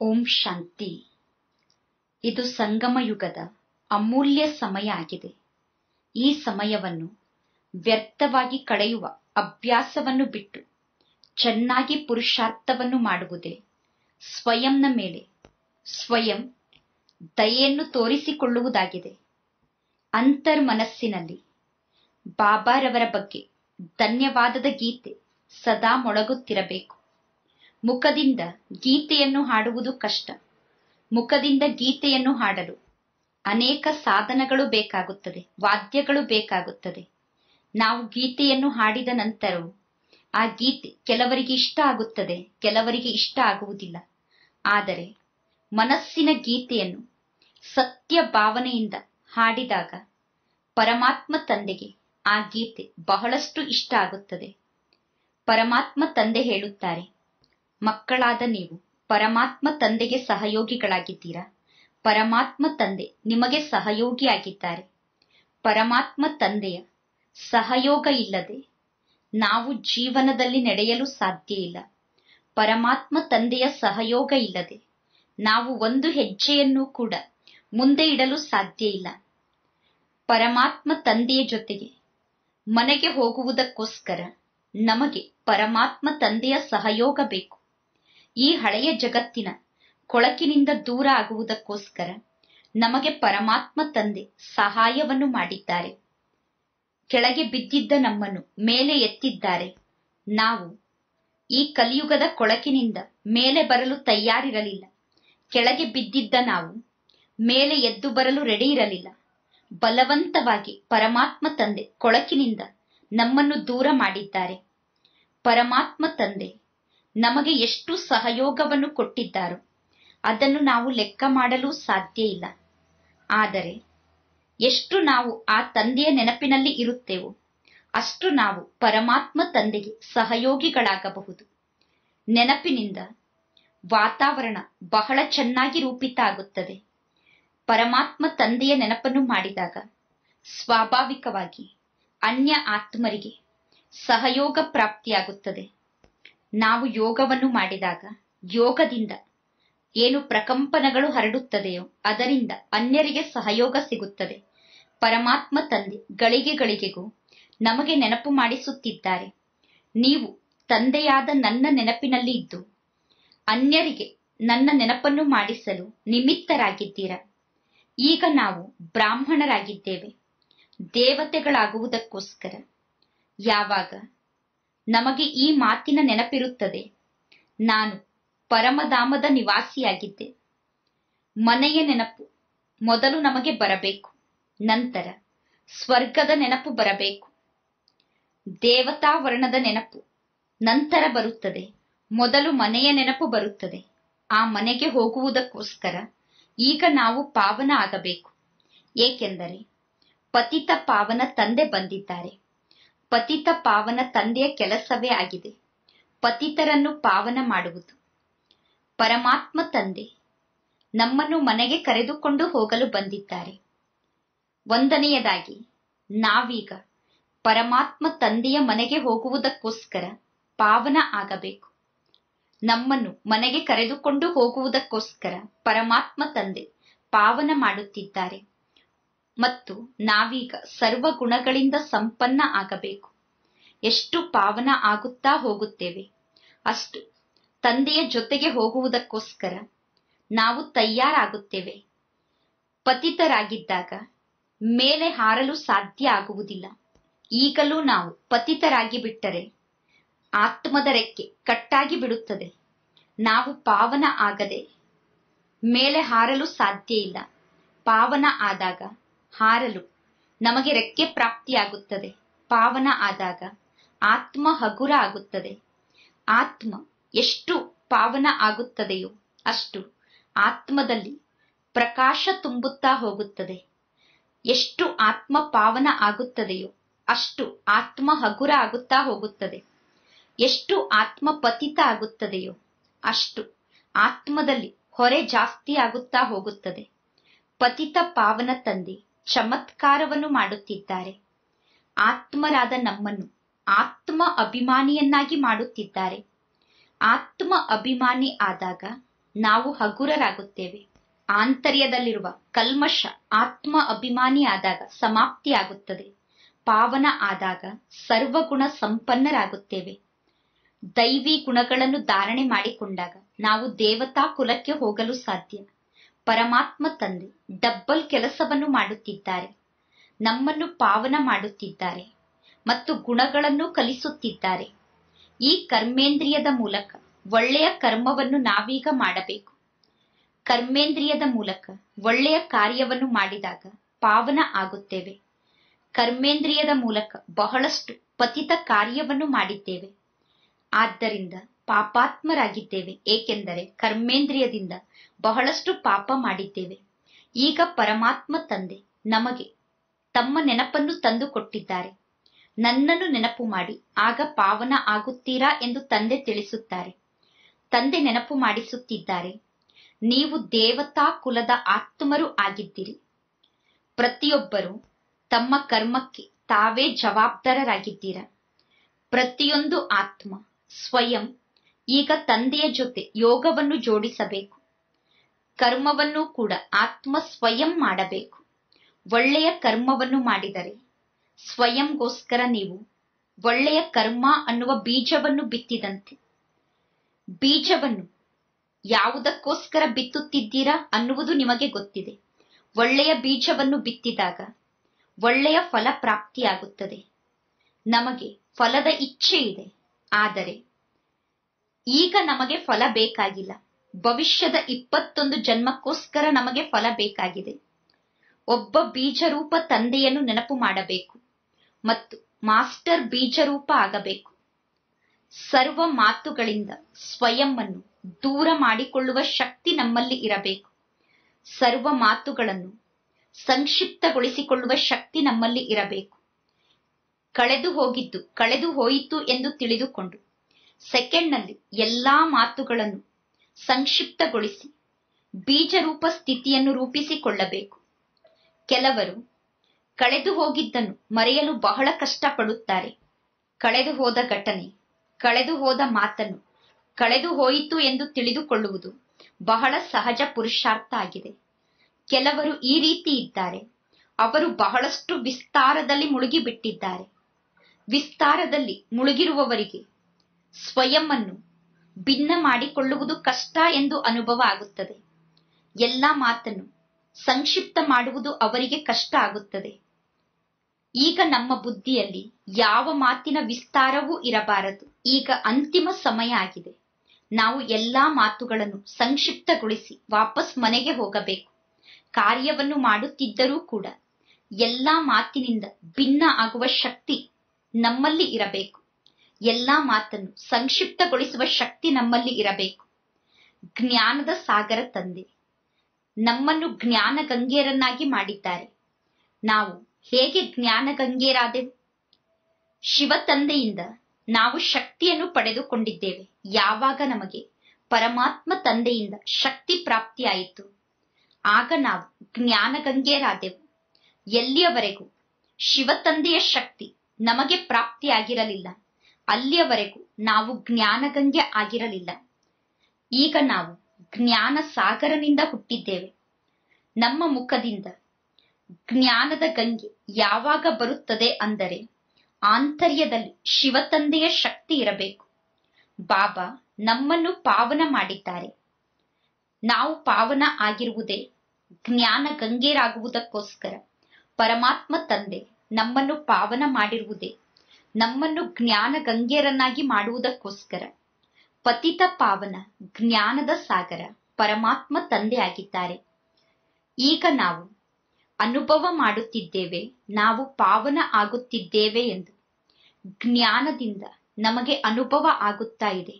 ಓಂ ಶಾಂತಿ ಇದು ಸಂಗಮ ಯುಗದ ಅಮೂಲ್ಯ ಸಮಯ ಆಗಿದೆ ಈ ಸಮಯವನ್ನು ವ್ಯರ್ಥವಾಗಿ ಕಳೆಯುವ ಅಭ್ಯಾಸವನ್ನು ಬಿಟ್ಟು ಚೆನ್ನಾಗಿ ಪುರುಷಾರ್ಥವನ್ನು ಮಾಡುವುದೇ ಸ್ವಯಂನ ಮೇಲೆ ಸ್ವಯಂ ದಯೆಯನ್ನು ತೋರಿಸಿಕೊಳ್ಳುವುದಾಗಿದೆ ಅಂತರ್ಮನಸ್ಸಿನಲ್ಲಿ ಬಾಬಾರವರ ಬಗ್ಗೆ ಧನ್ಯವಾದದ ಗೀತೆ ಸದಾ ಮೊಳಗುತ್ತಿರಬೇಕು ಮುಖದಿಂದ ಗೀತೆಯನ್ನು ಹಾಡುವುದು ಕಷ್ಟ ಮುಖದಿಂದ ಗೀತೆಯನ್ನು ಹಾಡಲು ಅನೇಕ ಸಾಧನಗಳು ಬೇಕಾಗುತ್ತದೆ ವಾದ್ಯಗಳು ಬೇಕಾಗುತ್ತದೆ ನಾವು ಗೀತೆಯನ್ನು ಹಾಡಿದ ನಂತರವೂ ಆ ಗೀತೆ ಕೆಲವರಿಗೆ ಇಷ್ಟ ಆಗುತ್ತದೆ ಕೆಲವರಿಗೆ ಇಷ್ಟ ಆಗುವುದಿಲ್ಲ ಆದರೆ ಮನಸ್ಸಿನ ಗೀತೆಯನ್ನು ಸತ್ಯ ಭಾವನೆಯಿಂದ ಹಾಡಿದಾಗ ಪರಮಾತ್ಮ ತಂದೆಗೆ ಆ ಗೀತೆ ಬಹಳಷ್ಟು ಇಷ್ಟ ಆಗುತ್ತದೆ ಪರಮಾತ್ಮ ತಂದೆ ಹೇಳುತ್ತಾರೆ ಮಕ್ಕಳಾದ ನೀವು ಪರಮಾತ್ಮ ತಂದೆಗೆ ಸಹಯೋಗಿಗಳಾಗಿದ್ದೀರಾ ಪರಮಾತ್ಮ ತಂದೆ ನಿಮಗೆ ಸಹಯೋಗಿಯಾಗಿದ್ದಾರೆ ಪರಮಾತ್ಮ ತಂದೆಯ ಸಹಯೋಗ ಇಲ್ಲದೆ ನಾವು ಜೀವನದಲ್ಲಿ ನಡೆಯಲು ಸಾಧ್ಯ ಇಲ್ಲ ಪರಮಾತ್ಮ ತಂದೆಯ ಸಹಯೋಗ ಇಲ್ಲದೆ ನಾವು ಒಂದು ಹೆಜ್ಜೆಯನ್ನು ಕೂಡ ಮುಂದೆ ಇಡಲು ಸಾಧ್ಯ ಇಲ್ಲ ಪರಮಾತ್ಮ ತಂದೆಯ ಜೊತೆಗೆ ಮನೆಗೆ ಹೋಗುವುದಕ್ಕೋಸ್ಕರ ನಮಗೆ ಪರಮಾತ್ಮ ತಂದೆಯ ಸಹಯೋಗ ಬೇಕು ಈ ಹಳೆಯ ಜಗತ್ತಿನ ಕೊಳಕಿನಿಂದ ದೂರ ಆಗುವುದಕ್ಕೋಸ್ಕರ ನಮಗೆ ಪರಮಾತ್ಮ ತಂದೆ ಸಹಾಯವನ್ನು ಮಾಡಿದ್ದಾರೆ ಕೆಳಗೆ ಬಿದ್ದಿದ್ದ ನಮ್ಮನ್ನು ಮೇಲೆ ಎತ್ತಿದ್ದಾರೆ ನಾವು ಈ ಕಲಿಯುಗದ ಕೊಳಕಿನಿಂದ ಮೇಲೆ ಬರಲು ತಯಾರಿರಲಿಲ್ಲ ಕೆಳಗೆ ಬಿದ್ದಿದ್ದ ನಾವು ಮೇಲೆ ಎದ್ದು ಬರಲು ರೆಡಿ ಇರಲಿಲ್ಲ ಬಲವಂತವಾಗಿ ಪರಮಾತ್ಮ ತಂದೆ ಕೊಳಕಿನಿಂದ ನಮ್ಮನ್ನು ದೂರ ಮಾಡಿದ್ದಾರೆ ಪರಮಾತ್ಮ ತಂದೆ ನಮಗೆ ಎಷ್ಟು ಸಹಯೋಗವನ್ನು ಕೊಟ್ಟಿದ್ದಾರೋ ಅದನ್ನು ನಾವು ಲೆಕ್ಕ ಮಾಡಲು ಸಾಧ್ಯ ಇಲ್ಲ ಆದರೆ ಎಷ್ಟು ನಾವು ಆ ತಂದೆಯ ನೆನಪಿನಲ್ಲಿ ಇರುತ್ತೇವೋ ಅಷ್ಟು ನಾವು ಪರಮಾತ್ಮ ತಂದೆಗೆ ಸಹಯೋಗಿಗಳಾಗಬಹುದು ನೆನಪಿನಿಂದ ವಾತಾವರಣ ಬಹಳ ಚೆನ್ನಾಗಿ ರೂಪಿತ ಆಗುತ್ತದೆ ಪರಮಾತ್ಮ ತಂದೆಯ ನೆನಪನ್ನು ಮಾಡಿದಾಗ ಸ್ವಾಭಾವಿಕವಾಗಿ ಅನ್ಯ ಆತ್ಮರಿಗೆ ಸಹಯೋಗ ಪ್ರಾಪ್ತಿಯಾಗುತ್ತದೆ ನಾವು ಯೋಗವನ್ನು ಮಾಡಿದಾಗ ಯೋಗದಿಂದ ಏನು ಪ್ರಕಂಪನಗಳು ಹರಡುತ್ತದೆಯೋ ಅದರಿಂದ ಅನ್ಯರಿಗೆ ಸಹಯೋಗ ಸಿಗುತ್ತದೆ ಪರಮಾತ್ಮ ತಂದೆ ಗಳಿಗೆ ಗಳಿಗೆಗೂ ನಮಗೆ ನೆನಪು ಮಾಡಿಸುತ್ತಿದ್ದಾರೆ ನೀವು ತಂದೆಯಾದ ನನ್ನ ನೆನಪಿನಲ್ಲಿ ಇದ್ದು ಅನ್ಯರಿಗೆ ನನ್ನ ನೆನಪನ್ನು ಮಾಡಿಸಲು ನಿಮಿತ್ತರಾಗಿದ್ದೀರಾ ಈಗ ನಾವು ಬ್ರಾಹ್ಮಣರಾಗಿದ್ದೇವೆ ದೇವತೆಗಳಾಗುವುದಕ್ಕೋಸ್ಕರ ಯಾವಾಗ ನಮಗೆ ಈ ಮಾತಿನ ನೆನಪಿರುತ್ತದೆ ನಾನು ಪರಮಧಾಮದ ನಿವಾಸಿಯಾಗಿದ್ದೆ ಮನೆಯ ನೆನಪು ಮೊದಲು ನಮಗೆ ಬರಬೇಕು ನಂತರ ಸ್ವರ್ಗದ ನೆನಪು ಬರಬೇಕು ದೇವತಾವರ್ಣದ ನೆನಪು ನಂತರ ಬರುತ್ತದೆ ಮೊದಲು ಮನೆಯ ನೆನಪು ಬರುತ್ತದೆ ಆ ಮನೆಗೆ ಹೋಗುವುದಕ್ಕೋಸ್ಕರ ಈಗ ನಾವು ಪಾವನ ಆಗಬೇಕು ಏಕೆಂದರೆ ಪತಿತ ಪಾವನ ತಂದೆ ಬಂದಿದ್ದಾರೆ ಪತಿತ ಪಾವನ ತಂದೆಯ ಕೆಲಸವೇ ಆಗಿದೆ ಪತಿತರನ್ನು ಪಾವನ ಮಾಡುವುದು ಪರಮಾತ್ಮ ತಂದೆ ನಮ್ಮನ್ನು ಮನೆಗೆ ಕರೆದುಕೊಂಡು ಹೋಗಲು ಬಂದಿದ್ದಾರೆ ಒಂದನೆಯದಾಗಿ ನಾವೀಗ ಪರಮಾತ್ಮ ತಂದೆಯ ಮನೆಗೆ ಹೋಗುವುದಕ್ಕೋಸ್ಕರ ಪಾವನ ಆಗಬೇಕು ನಮ್ಮನ್ನು ಮನೆಗೆ ಕರೆದುಕೊಂಡು ಹೋಗುವುದಕ್ಕೋಸ್ಕರ ಪರಮಾತ್ಮ ತಂದೆ ಪಾವನ ಮಾಡುತ್ತಿದ್ದಾರೆ ಮತ್ತು ನಾವೀಗ ಸರ್ವ ಗುಣಗಳಿಂದ ಸಂಪನ್ನ ಆಗಬೇಕು ಎಷ್ಟು ಪಾವನ ಆಗುತ್ತಾ ಹೋಗುತ್ತೇವೆ ಅಷ್ಟು ತಂದೆಯ ಜೊತೆಗೆ ಹೋಗುವುದಕ್ಕೋಸ್ಕರ ನಾವು ತಯಾರಾಗುತ್ತೇವೆ ಪತಿತರಾಗಿದ್ದಾಗ ಮೇಲೆ ಹಾರಲು ಸಾಧ್ಯ ಆಗುವುದಿಲ್ಲ ಈಗಲೂ ನಾವು ಪತಿತರಾಗಿ ಬಿಟ್ಟರೆ ಆತ್ಮದ ರೆಕ್ಕೆ ಕಟ್ಟಾಗಿ ಬಿಡುತ್ತದೆ ನಾವು ಪಾವನ ಆಗದೆ ಮೇಲೆ ಹಾರಲು ಸಾಧ್ಯ ಇಲ್ಲ ಪಾವನ ಆದಾಗ ಹಾರಲು ನಮಗೆ ರೆಕ್ಕೆ ಪ್ರಾಪ್ತಿಯಾಗುತ್ತದೆ ಪಾವನ ಆದಾಗ ಆತ್ಮ ಹಗುರ ಆಗುತ್ತದೆ ಆತ್ಮ ಎಷ್ಟು ಪಾವನ ಆಗುತ್ತದೆಯೋ ಅಷ್ಟು ಆತ್ಮದಲ್ಲಿ ಪ್ರಕಾಶ ತುಂಬುತ್ತಾ ಹೋಗುತ್ತದೆ ಎಷ್ಟು ಆತ್ಮ ಪಾವನ ಆಗುತ್ತದೆಯೋ ಅಷ್ಟು ಆತ್ಮ ಹಗುರ ಆಗುತ್ತಾ ಹೋಗುತ್ತದೆ ಎಷ್ಟು ಆತ್ಮ ಪತಿತ ಆಗುತ್ತದೆಯೋ ಅಷ್ಟು ಆತ್ಮದಲ್ಲಿ ಹೊರೆ ಜಾಸ್ತಿ ಆಗುತ್ತಾ ಹೋಗುತ್ತದೆ ಪತಿತ ಪಾವನ ತಂದೆ ಚಮತ್ಕಾರವನ್ನು ಮಾಡುತ್ತಿದ್ದಾರೆ ಆತ್ಮರಾದ ನಮ್ಮನ್ನು ಆತ್ಮ ಅಭಿಮಾನಿಯನ್ನಾಗಿ ಮಾಡುತ್ತಿದ್ದಾರೆ ಆತ್ಮ ಅಭಿಮಾನಿ ಆದಾಗ ನಾವು ಹಗುರರಾಗುತ್ತೇವೆ ಆಂತರ್ಯದಲ್ಲಿರುವ ಕಲ್ಮಶ ಆತ್ಮ ಅಭಿಮಾನಿ ಆದಾಗ ಸಮಾಪ್ತಿಯಾಗುತ್ತದೆ ಪಾವನ ಆದಾಗ ಸರ್ವಗುಣ ಸಂಪನ್ನರಾಗುತ್ತೇವೆ ದೈವಿ ಗುಣಗಳನ್ನು ಧಾರಣೆ ಮಾಡಿಕೊಂಡಾಗ ನಾವು ದೇವತಾ ಕುಲಕ್ಕೆ ಹೋಗಲು ಸಾಧ್ಯ ಪರಮಾತ್ಮ ತಂದೆ ಡಬ್ಬಲ್ ಕೆಲಸವನ್ನು ಮಾಡುತ್ತಿದ್ದಾರೆ ನಮ್ಮನ್ನು ಪಾವನ ಮಾಡುತ್ತಿದ್ದಾರೆ ಮತ್ತು ಗುಣಗಳನ್ನು ಕಲಿಸುತ್ತಿದ್ದಾರೆ ಈ ಕರ್ಮೇಂದ್ರಿಯದ ಮೂಲಕ ಒಳ್ಳೆಯ ಕರ್ಮವನ್ನು ನಾವೀಗ ಮಾಡಬೇಕು ಕರ್ಮೇಂದ್ರಿಯದ ಮೂಲಕ ಒಳ್ಳೆಯ ಕಾರ್ಯವನ್ನು ಮಾಡಿದಾಗ ಪಾವನ ಆಗುತ್ತೇವೆ ಕರ್ಮೇಂದ್ರಿಯದ ಮೂಲಕ ಬಹಳಷ್ಟು ಪತಿತ ಕಾರ್ಯವನ್ನು ಮಾಡಿದ್ದೇವೆ ಆದ್ದರಿಂದ ಪಾಪಾತ್ಮರಾಗಿದ್ದೇವೆ ಏಕೆಂದರೆ ಕರ್ಮೇಂದ್ರಿಯದಿಂದ ಬಹಳಷ್ಟು ಪಾಪ ಮಾಡಿದ್ದೇವೆ ಈಗ ಪರಮಾತ್ಮ ತಂದೆ ನಮಗೆ ತಮ್ಮ ನೆನಪನ್ನು ತಂದು ಕೊಟ್ಟಿದ್ದಾರೆ ನನ್ನನ್ನು ನೆನಪು ಮಾಡಿ ಆಗ ಪಾವನ ಆಗುತ್ತೀರಾ ಎಂದು ತಂದೆ ತಿಳಿಸುತ್ತಾರೆ ತಂದೆ ನೆನಪು ಮಾಡಿಸುತ್ತಿದ್ದಾರೆ ನೀವು ದೇವತಾ ಕುಲದ ಆತ್ಮರು ಆಗಿದ್ದೀರಿ ಪ್ರತಿಯೊಬ್ಬರು ತಮ್ಮ ಕರ್ಮಕ್ಕೆ ತಾವೇ ಜವಾಬ್ದಾರರಾಗಿದ್ದೀರಾ ಪ್ರತಿಯೊಂದು ಆತ್ಮ ಸ್ವಯಂ ಈಗ ತಂದೆಯ ಜೊತೆ ಯೋಗವನ್ನು ಜೋಡಿಸಬೇಕು ಕರ್ಮವನ್ನು ಕೂಡ ಆತ್ಮ ಸ್ವಯಂ ಮಾಡಬೇಕು ಒಳ್ಳೆಯ ಕರ್ಮವನ್ನು ಮಾಡಿದರೆ ಸ್ವಯಂಗೋಸ್ಕರ ನೀವು ಒಳ್ಳೆಯ ಕರ್ಮ ಅನ್ನುವ ಬೀಜವನ್ನು ಬಿತ್ತಿದಂತೆ ಬೀಜವನ್ನು ಯಾವುದಕ್ಕೋಸ್ಕರ ಬಿತ್ತುತ್ತಿದ್ದೀರಾ ಅನ್ನುವುದು ನಿಮಗೆ ಗೊತ್ತಿದೆ ಒಳ್ಳೆಯ ಬೀಜವನ್ನು ಬಿತ್ತಿದಾಗ ಒಳ್ಳೆಯ ಫಲ ಪ್ರಾಪ್ತಿಯಾಗುತ್ತದೆ ನಮಗೆ ಫಲದ ಇಚ್ಛೆ ಇದೆ ಆದರೆ ಈಗ ನಮಗೆ ಫಲ ಬೇಕಾಗಿಲ್ಲ ಭವಿಷ್ಯದ ಇಪ್ಪತ್ತೊಂದು ಜನ್ಮಕ್ಕೋಸ್ಕರ ನಮಗೆ ಫಲ ಬೇಕಾಗಿದೆ ಒಬ್ಬ ಬೀಜರೂಪ ತಂದೆಯನ್ನು ನೆನಪು ಮಾಡಬೇಕು ಮತ್ತು ಮಾಸ್ಟರ್ ಬೀಜರೂಪ ಆಗಬೇಕು ಸರ್ವ ಮಾತುಗಳಿಂದ ಸ್ವಯಂವನ್ನು ದೂರ ಮಾಡಿಕೊಳ್ಳುವ ಶಕ್ತಿ ನಮ್ಮಲ್ಲಿ ಇರಬೇಕು ಸರ್ವ ಮಾತುಗಳನ್ನು ಸಂಕ್ಷಿಪ್ತಗೊಳಿಸಿಕೊಳ್ಳುವ ಶಕ್ತಿ ನಮ್ಮಲ್ಲಿ ಇರಬೇಕು ಕಳೆದು ಹೋಗಿದ್ದು ಕಳೆದು ಹೋಯಿತು ಎಂದು ತಿಳಿದುಕೊಂಡು ಸೆಕೆಂಡ್ನಲ್ಲಿ ಎಲ್ಲಾ ಮಾತುಗಳನ್ನು ಸಂಕ್ಷಿಪ್ತಗೊಳಿಸಿ ಬೀಜರೂಪ ಸ್ಥಿತಿಯನ್ನು ರೂಪಿಸಿಕೊಳ್ಳಬೇಕು ಕೆಲವರು ಕಳೆದು ಹೋಗಿದ್ದನ್ನು ಮರೆಯಲು ಬಹಳ ಕಷ್ಟಪಡುತ್ತಾರೆ ಕಳೆದು ಹೋದ ಘಟನೆ ಕಳೆದು ಹೋದ ಮಾತನ್ನು ಕಳೆದು ಹೋಯಿತು ಎಂದು ತಿಳಿದುಕೊಳ್ಳುವುದು ಬಹಳ ಸಹಜ ಪುರುಷಾರ್ಥ ಆಗಿದೆ ಕೆಲವರು ಈ ರೀತಿ ಇದ್ದಾರೆ ಅವರು ಬಹಳಷ್ಟು ವಿಸ್ತಾರದಲ್ಲಿ ಮುಳುಗಿಬಿಟ್ಟಿದ್ದಾರೆ ವಿಸ್ತಾರದಲ್ಲಿ ಮುಳುಗಿರುವವರಿಗೆ ಸ್ವಯಂವನ್ನು ಭಿನ್ನ ಮಾಡಿಕೊಳ್ಳುವುದು ಕಷ್ಟ ಎಂದು ಅನುಭವ ಆಗುತ್ತದೆ ಎಲ್ಲ ಮಾತನ್ನು ಸಂಕ್ಷಿಪ್ತ ಮಾಡುವುದು ಅವರಿಗೆ ಕಷ್ಟ ಆಗುತ್ತದೆ ಈಗ ನಮ್ಮ ಬುದ್ಧಿಯಲ್ಲಿ ಯಾವ ಮಾತಿನ ವಿಸ್ತಾರವೂ ಇರಬಾರದು ಈಗ ಅಂತಿಮ ಸಮಯ ಆಗಿದೆ ನಾವು ಎಲ್ಲಾ ಮಾತುಗಳನ್ನು ಸಂಕ್ಷಿಪ್ತಗೊಳಿಸಿ ವಾಪಸ್ ಮನೆಗೆ ಹೋಗಬೇಕು ಕಾರ್ಯವನ್ನು ಮಾಡುತ್ತಿದ್ದರೂ ಕೂಡ ಎಲ್ಲಾ ಮಾತಿನಿಂದ ಭಿನ್ನ ಆಗುವ ಶಕ್ತಿ ನಮ್ಮಲ್ಲಿ ಇರಬೇಕು ಎಲ್ಲಾ ಮಾತನ್ನು ಸಂಕ್ಷಿಪ್ತಗೊಳಿಸುವ ಶಕ್ತಿ ನಮ್ಮಲ್ಲಿ ಇರಬೇಕು ಜ್ಞಾನದ ಸಾಗರ ತಂದೆ ನಮ್ಮನ್ನು ಜ್ಞಾನ ಗಂಗೆಯರನ್ನಾಗಿ ಮಾಡಿದ್ದಾರೆ ನಾವು ಹೇಗೆ ಜ್ಞಾನ ಗಂಗೆಯರಾದೆವು ಶಿವ ತಂದೆಯಿಂದ ನಾವು ಶಕ್ತಿಯನ್ನು ಪಡೆದುಕೊಂಡಿದ್ದೇವೆ ಯಾವಾಗ ನಮಗೆ ಪರಮಾತ್ಮ ತಂದೆಯಿಂದ ಶಕ್ತಿ ಪ್ರಾಪ್ತಿಯಾಯಿತು ಆಗ ನಾವು ಜ್ಞಾನ ಗಂಗೆಯರಾದೆವು ಎಲ್ಲಿಯವರೆಗೂ ಶಿವ ತಂದೆಯ ಶಕ್ತಿ ನಮಗೆ ಪ್ರಾಪ್ತಿಯಾಗಿರಲಿಲ್ಲ ಅಲ್ಲಿಯವರೆಗೂ ನಾವು ಜ್ಞಾನಗಂಗೆ ಆಗಿರಲಿಲ್ಲ ಈಗ ನಾವು ಜ್ಞಾನ ಸಾಗರನಿಂದ ಹುಟ್ಟಿದ್ದೇವೆ ನಮ್ಮ ಮುಖದಿಂದ ಜ್ಞಾನದ ಗಂಗೆ ಯಾವಾಗ ಬರುತ್ತದೆ ಅಂದರೆ ಆಂತರ್ಯದಲ್ಲಿ ಶಿವತಂದೆಯ ಶಕ್ತಿ ಇರಬೇಕು ಬಾಬಾ ನಮ್ಮನ್ನು ಪಾವನ ಮಾಡಿದ್ದಾರೆ ನಾವು ಪಾವನ ಆಗಿರುವುದೇ ಜ್ಞಾನ ಗಂಗೆರಾಗುವುದಕ್ಕೋಸ್ಕರ ಪರಮಾತ್ಮ ತಂದೆ ನಮ್ಮನ್ನು ಪಾವನ ಮಾಡಿರುವುದೇ ನಮ್ಮನ್ನು ಜ್ಞಾನ ಗಂಗೆಯರನ್ನಾಗಿ ಮಾಡುವುದಕ್ಕೋಸ್ಕರ ಪತಿತ ಪಾವನ ಜ್ಞಾನದ ಸಾಗರ ಪರಮಾತ್ಮ ತಂದೆ ಆಗಿದ್ದಾರೆ ಈಗ ನಾವು ಅನುಭವ ಮಾಡುತ್ತಿದ್ದೇವೆ ನಾವು ಪಾವನ ಆಗುತ್ತಿದ್ದೇವೆ ಎಂದು ಜ್ಞಾನದಿಂದ ನಮಗೆ ಅನುಭವ ಆಗುತ್ತಾ ಇದೆ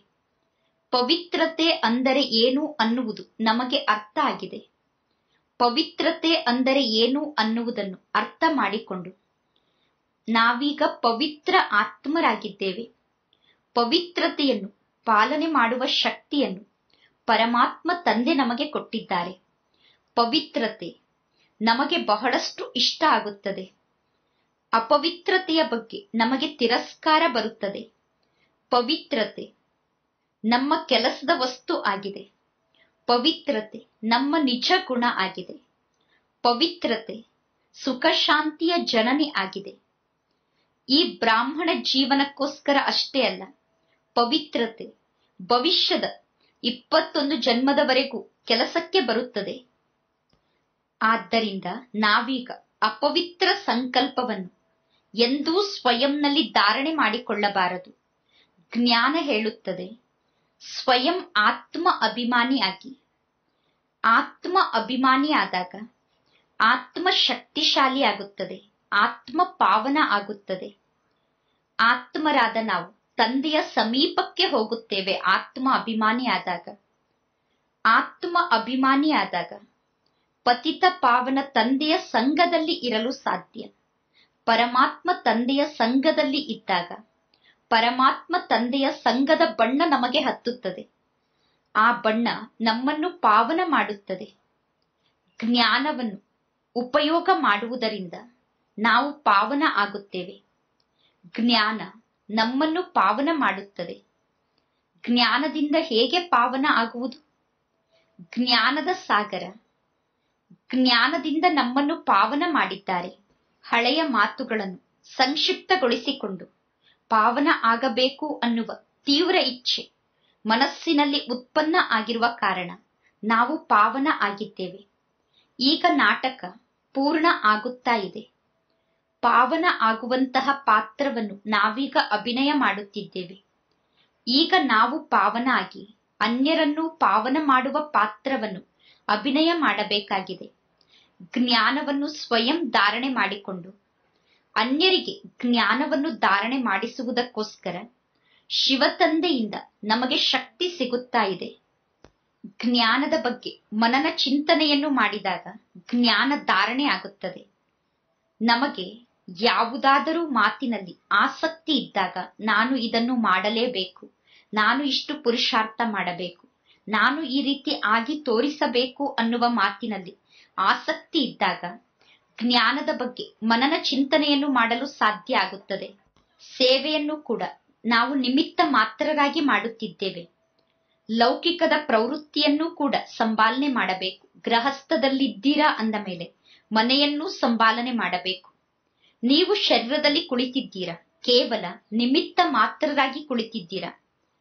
ಪವಿತ್ರತೆ ಅಂದರೆ ಏನು ಅನ್ನುವುದು ನಮಗೆ ಅರ್ಥ ಆಗಿದೆ ಪವಿತ್ರತೆ ಅಂದರೆ ಏನು ಅನ್ನುವುದನ್ನು ಅರ್ಥ ಮಾಡಿಕೊಂಡು ನಾವೀಗ ಪವಿತ್ರ ಆತ್ಮರಾಗಿದ್ದೇವೆ ಪವಿತ್ರತೆಯನ್ನು ಪಾಲನೆ ಮಾಡುವ ಶಕ್ತಿಯನ್ನು ಪರಮಾತ್ಮ ತಂದೆ ನಮಗೆ ಕೊಟ್ಟಿದ್ದಾರೆ ಪವಿತ್ರತೆ ನಮಗೆ ಬಹಳಷ್ಟು ಇಷ್ಟ ಆಗುತ್ತದೆ ಅಪವಿತ್ರತೆಯ ಬಗ್ಗೆ ನಮಗೆ ತಿರಸ್ಕಾರ ಬರುತ್ತದೆ ಪವಿತ್ರತೆ ನಮ್ಮ ಕೆಲಸದ ವಸ್ತು ಆಗಿದೆ ಪವಿತ್ರತೆ ನಮ್ಮ ನಿಜ ಗುಣ ಆಗಿದೆ ಪವಿತ್ರತೆ ಸುಖ ಶಾಂತಿಯ ಜನನಿ ಆಗಿದೆ ಈ ಬ್ರಾಹ್ಮಣ ಜೀವನಕ್ಕೋಸ್ಕರ ಅಷ್ಟೇ ಅಲ್ಲ ಪವಿತ್ರತೆ ಭವಿಷ್ಯದ ಇಪ್ಪತ್ತೊಂದು ಜನ್ಮದವರೆಗೂ ಕೆಲಸಕ್ಕೆ ಬರುತ್ತದೆ ಆದ್ದರಿಂದ ನಾವೀಗ ಅಪವಿತ್ರ ಸಂಕಲ್ಪವನ್ನು ಎಂದೂ ಸ್ವಯಂನಲ್ಲಿ ಧಾರಣೆ ಮಾಡಿಕೊಳ್ಳಬಾರದು ಜ್ಞಾನ ಹೇಳುತ್ತದೆ ಸ್ವಯಂ ಆತ್ಮ ಅಭಿಮಾನಿಯಾಗಿ ಆತ್ಮ ಅಭಿಮಾನಿ ಆದಾಗ ಆತ್ಮ ಶಕ್ತಿಶಾಲಿ ಆಗುತ್ತದೆ ಆತ್ಮ ಪಾವನ ಆಗುತ್ತದೆ ಆತ್ಮರಾದ ನಾವು ತಂದೆಯ ಸಮೀಪಕ್ಕೆ ಹೋಗುತ್ತೇವೆ ಆತ್ಮ ಅಭಿಮಾನಿ ಆದಾಗ ಆತ್ಮ ಅಭಿಮಾನಿ ಆದಾಗ ಪತಿತ ಪಾವನ ತಂದೆಯ ಸಂಘದಲ್ಲಿ ಇರಲು ಸಾಧ್ಯ ಪರಮಾತ್ಮ ತಂದೆಯ ಸಂಘದಲ್ಲಿ ಇದ್ದಾಗ ಪರಮಾತ್ಮ ತಂದೆಯ ಸಂಘದ ಬಣ್ಣ ನಮಗೆ ಹತ್ತುತ್ತದೆ ಆ ಬಣ್ಣ ನಮ್ಮನ್ನು ಪಾವನ ಮಾಡುತ್ತದೆ ಜ್ಞಾನವನ್ನು ಉಪಯೋಗ ಮಾಡುವುದರಿಂದ ನಾವು ಪಾವನ ಆಗುತ್ತೇವೆ ಜ್ಞಾನ ನಮ್ಮನ್ನು ಪಾವನ ಮಾಡುತ್ತದೆ ಜ್ಞಾನದಿಂದ ಹೇಗೆ ಪಾವನ ಆಗುವುದು ಜ್ಞಾನದ ಸಾಗರ ಜ್ಞಾನದಿಂದ ನಮ್ಮನ್ನು ಪಾವನ ಮಾಡಿದ್ದಾರೆ ಹಳೆಯ ಮಾತುಗಳನ್ನು ಸಂಕ್ಷಿಪ್ತಗೊಳಿಸಿಕೊಂಡು ಪಾವನ ಆಗಬೇಕು ಅನ್ನುವ ತೀವ್ರ ಇಚ್ಛೆ ಮನಸ್ಸಿನಲ್ಲಿ ಉತ್ಪನ್ನ ಆಗಿರುವ ಕಾರಣ ನಾವು ಪಾವನ ಆಗಿದ್ದೇವೆ ಈಗ ನಾಟಕ ಪೂರ್ಣ ಆಗುತ್ತಾ ಇದೆ ಪಾವನ ಆಗುವಂತಹ ಪಾತ್ರವನ್ನು ನಾವೀಗ ಅಭಿನಯ ಮಾಡುತ್ತಿದ್ದೇವೆ ಈಗ ನಾವು ಪಾವನ ಆಗಿ ಅನ್ಯರನ್ನು ಪಾವನ ಮಾಡುವ ಪಾತ್ರವನ್ನು ಅಭಿನಯ ಮಾಡಬೇಕಾಗಿದೆ ಜ್ಞಾನವನ್ನು ಸ್ವಯಂ ಧಾರಣೆ ಮಾಡಿಕೊಂಡು ಅನ್ಯರಿಗೆ ಜ್ಞಾನವನ್ನು ಧಾರಣೆ ಮಾಡಿಸುವುದಕ್ಕೋಸ್ಕರ ಶಿವತಂದೆಯಿಂದ ನಮಗೆ ಶಕ್ತಿ ಸಿಗುತ್ತಾ ಇದೆ ಜ್ಞಾನದ ಬಗ್ಗೆ ಮನನ ಚಿಂತನೆಯನ್ನು ಮಾಡಿದಾಗ ಜ್ಞಾನ ಧಾರಣೆ ಆಗುತ್ತದೆ ನಮಗೆ ಯಾವುದಾದರೂ ಮಾತಿನಲ್ಲಿ ಆಸಕ್ತಿ ಇದ್ದಾಗ ನಾನು ಇದನ್ನು ಮಾಡಲೇಬೇಕು ನಾನು ಇಷ್ಟು ಪುರುಷಾರ್ಥ ಮಾಡಬೇಕು ನಾನು ಈ ರೀತಿ ಆಗಿ ತೋರಿಸಬೇಕು ಅನ್ನುವ ಮಾತಿನಲ್ಲಿ ಆಸಕ್ತಿ ಇದ್ದಾಗ ಜ್ಞಾನದ ಬಗ್ಗೆ ಮನನ ಚಿಂತನೆಯನ್ನು ಮಾಡಲು ಸಾಧ್ಯ ಆಗುತ್ತದೆ ಸೇವೆಯನ್ನು ಕೂಡ ನಾವು ನಿಮಿತ್ತ ಮಾತ್ರರಾಗಿ ಮಾಡುತ್ತಿದ್ದೇವೆ ಲೌಕಿಕದ ಪ್ರವೃತ್ತಿಯನ್ನೂ ಕೂಡ ಸಂಪಾಲನೆ ಮಾಡಬೇಕು ಗೃಹಸ್ಥದಲ್ಲಿದ್ದೀರಾ ಅಂದ ಮೇಲೆ ಮನೆಯನ್ನೂ ಸಂಪಾಲನೆ ಮಾಡಬೇಕು ನೀವು ಶರೀರದಲ್ಲಿ ಕುಳಿತಿದ್ದೀರಾ ಕೇವಲ ನಿಮಿತ್ತ ಮಾತ್ರರಾಗಿ ಕುಳಿತಿದ್ದೀರಾ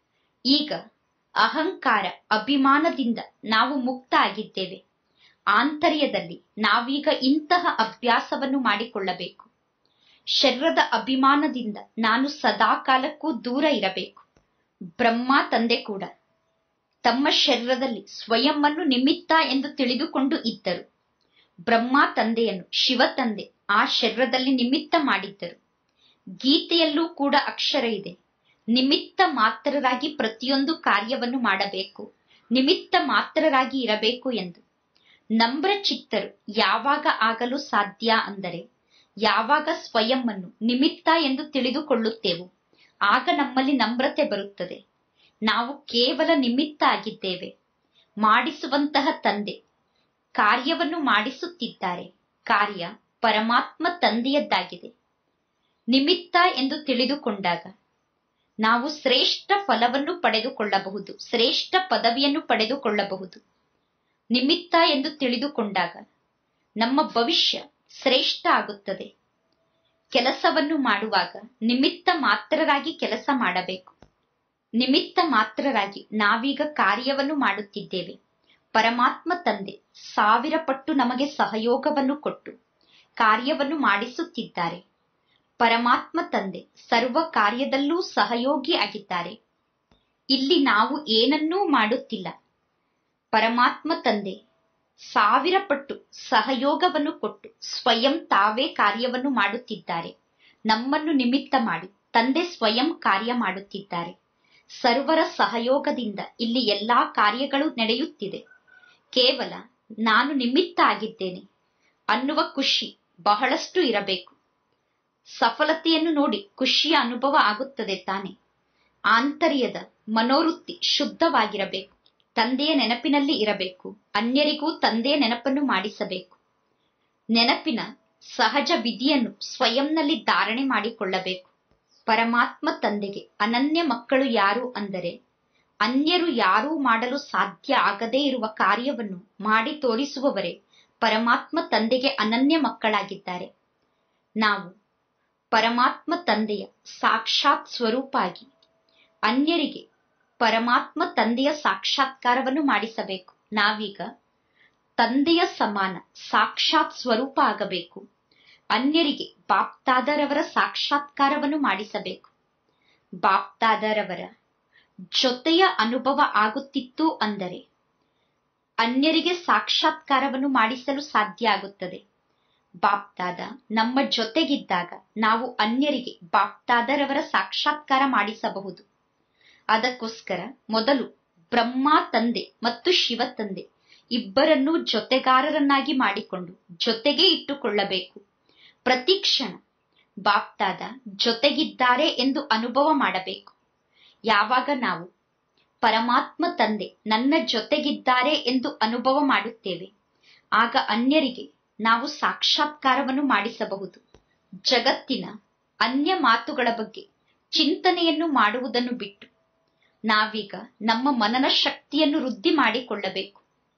ಈಗ ಅಹಂಕಾರ ಅಭಿಮಾನದಿಂದ ನಾವು ಮುಕ್ತ ಆಗಿದ್ದೇವೆ ಆಂತರ್ಯದಲ್ಲಿ ನಾವೀಗ ಇಂತಹ ಅಭ್ಯಾಸವನ್ನು ಮಾಡಿಕೊಳ್ಳಬೇಕು ಶರೀರದ ಅಭಿಮಾನದಿಂದ ನಾನು ಸದಾ ಕಾಲಕ್ಕೂ ದೂರ ಇರಬೇಕು ಬ್ರಹ್ಮ ತಂದೆ ಕೂಡ ತಮ್ಮ ಶರೀರದಲ್ಲಿ ಸ್ವಯಂವನ್ನು ನಿಮಿತ್ತ ಎಂದು ತಿಳಿದುಕೊಂಡು ಇದ್ದರು ಬ್ರಹ್ಮ ತಂದೆಯನ್ನು ಶಿವ ತಂದೆ ಆ ಶರೀರದಲ್ಲಿ ನಿಮಿತ್ತ ಮಾಡಿದ್ದರು ಗೀತೆಯಲ್ಲೂ ಕೂಡ ಅಕ್ಷರ ಇದೆ ನಿಮಿತ್ತ ಮಾತ್ರರಾಗಿ ಪ್ರತಿಯೊಂದು ಕಾರ್ಯವನ್ನು ಮಾಡಬೇಕು ನಿಮಿತ್ತ ಮಾತ್ರರಾಗಿ ಇರಬೇಕು ಎಂದು ನಮ್ರ ಚಿತ್ತರು ಯಾವಾಗ ಆಗಲು ಸಾಧ್ಯ ಅಂದರೆ ಯಾವಾಗ ಸ್ವಯಂವನ್ನು ನಿಮಿತ್ತ ಎಂದು ತಿಳಿದುಕೊಳ್ಳುತ್ತೇವೋ ಆಗ ನಮ್ಮಲ್ಲಿ ನಮ್ರತೆ ಬರುತ್ತದೆ ನಾವು ಕೇವಲ ನಿಮಿತ್ತ ಆಗಿದ್ದೇವೆ ಮಾಡಿಸುವಂತಹ ತಂದೆ ಕಾರ್ಯವನ್ನು ಮಾಡಿಸುತ್ತಿದ್ದಾರೆ ಕಾರ್ಯ ಪರಮಾತ್ಮ ತಂದೆಯದ್ದಾಗಿದೆ ನಿಮಿತ್ತ ಎಂದು ತಿಳಿದುಕೊಂಡಾಗ ನಾವು ಶ್ರೇಷ್ಠ ಫಲವನ್ನು ಪಡೆದುಕೊಳ್ಳಬಹುದು ಶ್ರೇಷ್ಠ ಪದವಿಯನ್ನು ಪಡೆದುಕೊಳ್ಳಬಹುದು ನಿಮಿತ್ತ ಎಂದು ತಿಳಿದುಕೊಂಡಾಗ ನಮ್ಮ ಭವಿಷ್ಯ ಶ್ರೇಷ್ಠ ಆಗುತ್ತದೆ ಕೆಲಸವನ್ನು ಮಾಡುವಾಗ ನಿಮಿತ್ತ ಮಾತ್ರರಾಗಿ ಕೆಲಸ ಮಾಡಬೇಕು ನಿಮಿತ್ತ ಮಾತ್ರರಾಗಿ ನಾವೀಗ ಕಾರ್ಯವನ್ನು ಮಾಡುತ್ತಿದ್ದೇವೆ ಪರಮಾತ್ಮ ತಂದೆ ಸಾವಿರ ಪಟ್ಟು ನಮಗೆ ಸಹಯೋಗವನ್ನು ಕೊಟ್ಟು ಕಾರ್ಯವನ್ನು ಮಾಡಿಸುತ್ತಿದ್ದಾರೆ ಪರಮಾತ್ಮ ತಂದೆ ಸರ್ವ ಕಾರ್ಯದಲ್ಲೂ ಸಹಯೋಗಿ ಆಗಿದ್ದಾರೆ ಇಲ್ಲಿ ನಾವು ಏನನ್ನೂ ಮಾಡುತ್ತಿಲ್ಲ ಪರಮಾತ್ಮ ತಂದೆ ಸಾವಿರ ಪಟ್ಟು ಸಹಯೋಗವನ್ನು ಕೊಟ್ಟು ಸ್ವಯಂ ತಾವೇ ಕಾರ್ಯವನ್ನು ಮಾಡುತ್ತಿದ್ದಾರೆ ನಮ್ಮನ್ನು ನಿಮಿತ್ತ ಮಾಡಿ ತಂದೆ ಸ್ವಯಂ ಕಾರ್ಯ ಮಾಡುತ್ತಿದ್ದಾರೆ ಸರ್ವರ ಸಹಯೋಗದಿಂದ ಇಲ್ಲಿ ಎಲ್ಲಾ ಕಾರ್ಯಗಳು ನಡೆಯುತ್ತಿದೆ ಕೇವಲ ನಾನು ನಿಮಿತ್ತ ಆಗಿದ್ದೇನೆ ಅನ್ನುವ ಖುಷಿ ಬಹಳಷ್ಟು ಇರಬೇಕು ಸಫಲತೆಯನ್ನು ನೋಡಿ ಖುಷಿಯ ಅನುಭವ ಆಗುತ್ತದೆ ತಾನೆ ಆಂತರ್ಯದ ಮನೋವೃತ್ತಿ ಶುದ್ಧವಾಗಿರಬೇಕು ತಂದೆಯ ನೆನಪಿನಲ್ಲಿ ಇರಬೇಕು ಅನ್ಯರಿಗೂ ತಂದೆಯ ನೆನಪನ್ನು ಮಾಡಿಸಬೇಕು ನೆನಪಿನ ಸಹಜ ವಿಧಿಯನ್ನು ಸ್ವಯಂನಲ್ಲಿ ಧಾರಣೆ ಮಾಡಿಕೊಳ್ಳಬೇಕು ಪರಮಾತ್ಮ ತಂದೆಗೆ ಅನನ್ಯ ಮಕ್ಕಳು ಯಾರು ಅಂದರೆ ಅನ್ಯರು ಯಾರೂ ಮಾಡಲು ಸಾಧ್ಯ ಆಗದೇ ಇರುವ ಕಾರ್ಯವನ್ನು ಮಾಡಿ ತೋರಿಸುವವರೇ ಪರಮಾತ್ಮ ತಂದೆಗೆ ಅನನ್ಯ ಮಕ್ಕಳಾಗಿದ್ದಾರೆ ನಾವು ಪರಮಾತ್ಮ ತಂದೆಯ ಸಾಕ್ಷಾತ್ ಸ್ವರೂಪ ಆಗಿ ಅನ್ಯರಿಗೆ ಪರಮಾತ್ಮ ತಂದೆಯ ಸಾಕ್ಷಾತ್ಕಾರವನ್ನು ಮಾಡಿಸಬೇಕು ನಾವೀಗ ತಂದೆಯ ಸಮಾನ ಸಾಕ್ಷಾತ್ ಸ್ವರೂಪ ಆಗಬೇಕು ಅನ್ಯರಿಗೆ ಬಾಪ್ತಾದರವರ ಸಾಕ್ಷಾತ್ಕಾರವನ್ನು ಮಾಡಿಸಬೇಕು ಬಾಪ್ತಾದರವರ ಜೊತೆಯ ಅನುಭವ ಆಗುತ್ತಿತ್ತು ಅಂದರೆ ಅನ್ಯರಿಗೆ ಸಾಕ್ಷಾತ್ಕಾರವನ್ನು ಮಾಡಿಸಲು ಸಾಧ್ಯ ಆಗುತ್ತದೆ ಬಾಪ್ತಾದ ನಮ್ಮ ಜೊತೆಗಿದ್ದಾಗ ನಾವು ಅನ್ಯರಿಗೆ ಬಾಪ್ತಾದರವರ ಸಾಕ್ಷಾತ್ಕಾರ ಮಾಡಿಸಬಹುದು ಅದಕ್ಕೋಸ್ಕರ ಮೊದಲು ಬ್ರಹ್ಮ ತಂದೆ ಮತ್ತು ಶಿವ ತಂದೆ ಇಬ್ಬರನ್ನೂ ಜೊತೆಗಾರರನ್ನಾಗಿ ಮಾಡಿಕೊಂಡು ಜೊತೆಗೆ ಇಟ್ಟುಕೊಳ್ಳಬೇಕು ಪ್ರತಿ ಕ್ಷಣ ಬಾಪ್ತಾದ ಜೊತೆಗಿದ್ದಾರೆ ಎಂದು ಅನುಭವ ಮಾಡಬೇಕು ಯಾವಾಗ ನಾವು ಪರಮಾತ್ಮ ತಂದೆ ನನ್ನ ಜೊತೆಗಿದ್ದಾರೆ ಎಂದು ಅನುಭವ ಮಾಡುತ್ತೇವೆ ಆಗ ಅನ್ಯರಿಗೆ ನಾವು ಸಾಕ್ಷಾತ್ಕಾರವನ್ನು ಮಾಡಿಸಬಹುದು ಜಗತ್ತಿನ ಅನ್ಯ ಮಾತುಗಳ ಬಗ್ಗೆ ಚಿಂತನೆಯನ್ನು ಮಾಡುವುದನ್ನು ಬಿಟ್ಟು ನಾವೀಗ ನಮ್ಮ ಮನನ ಶಕ್ತಿಯನ್ನು ವೃದ್ಧಿ ಮಾಡಿಕೊಳ್ಳಬೇಕು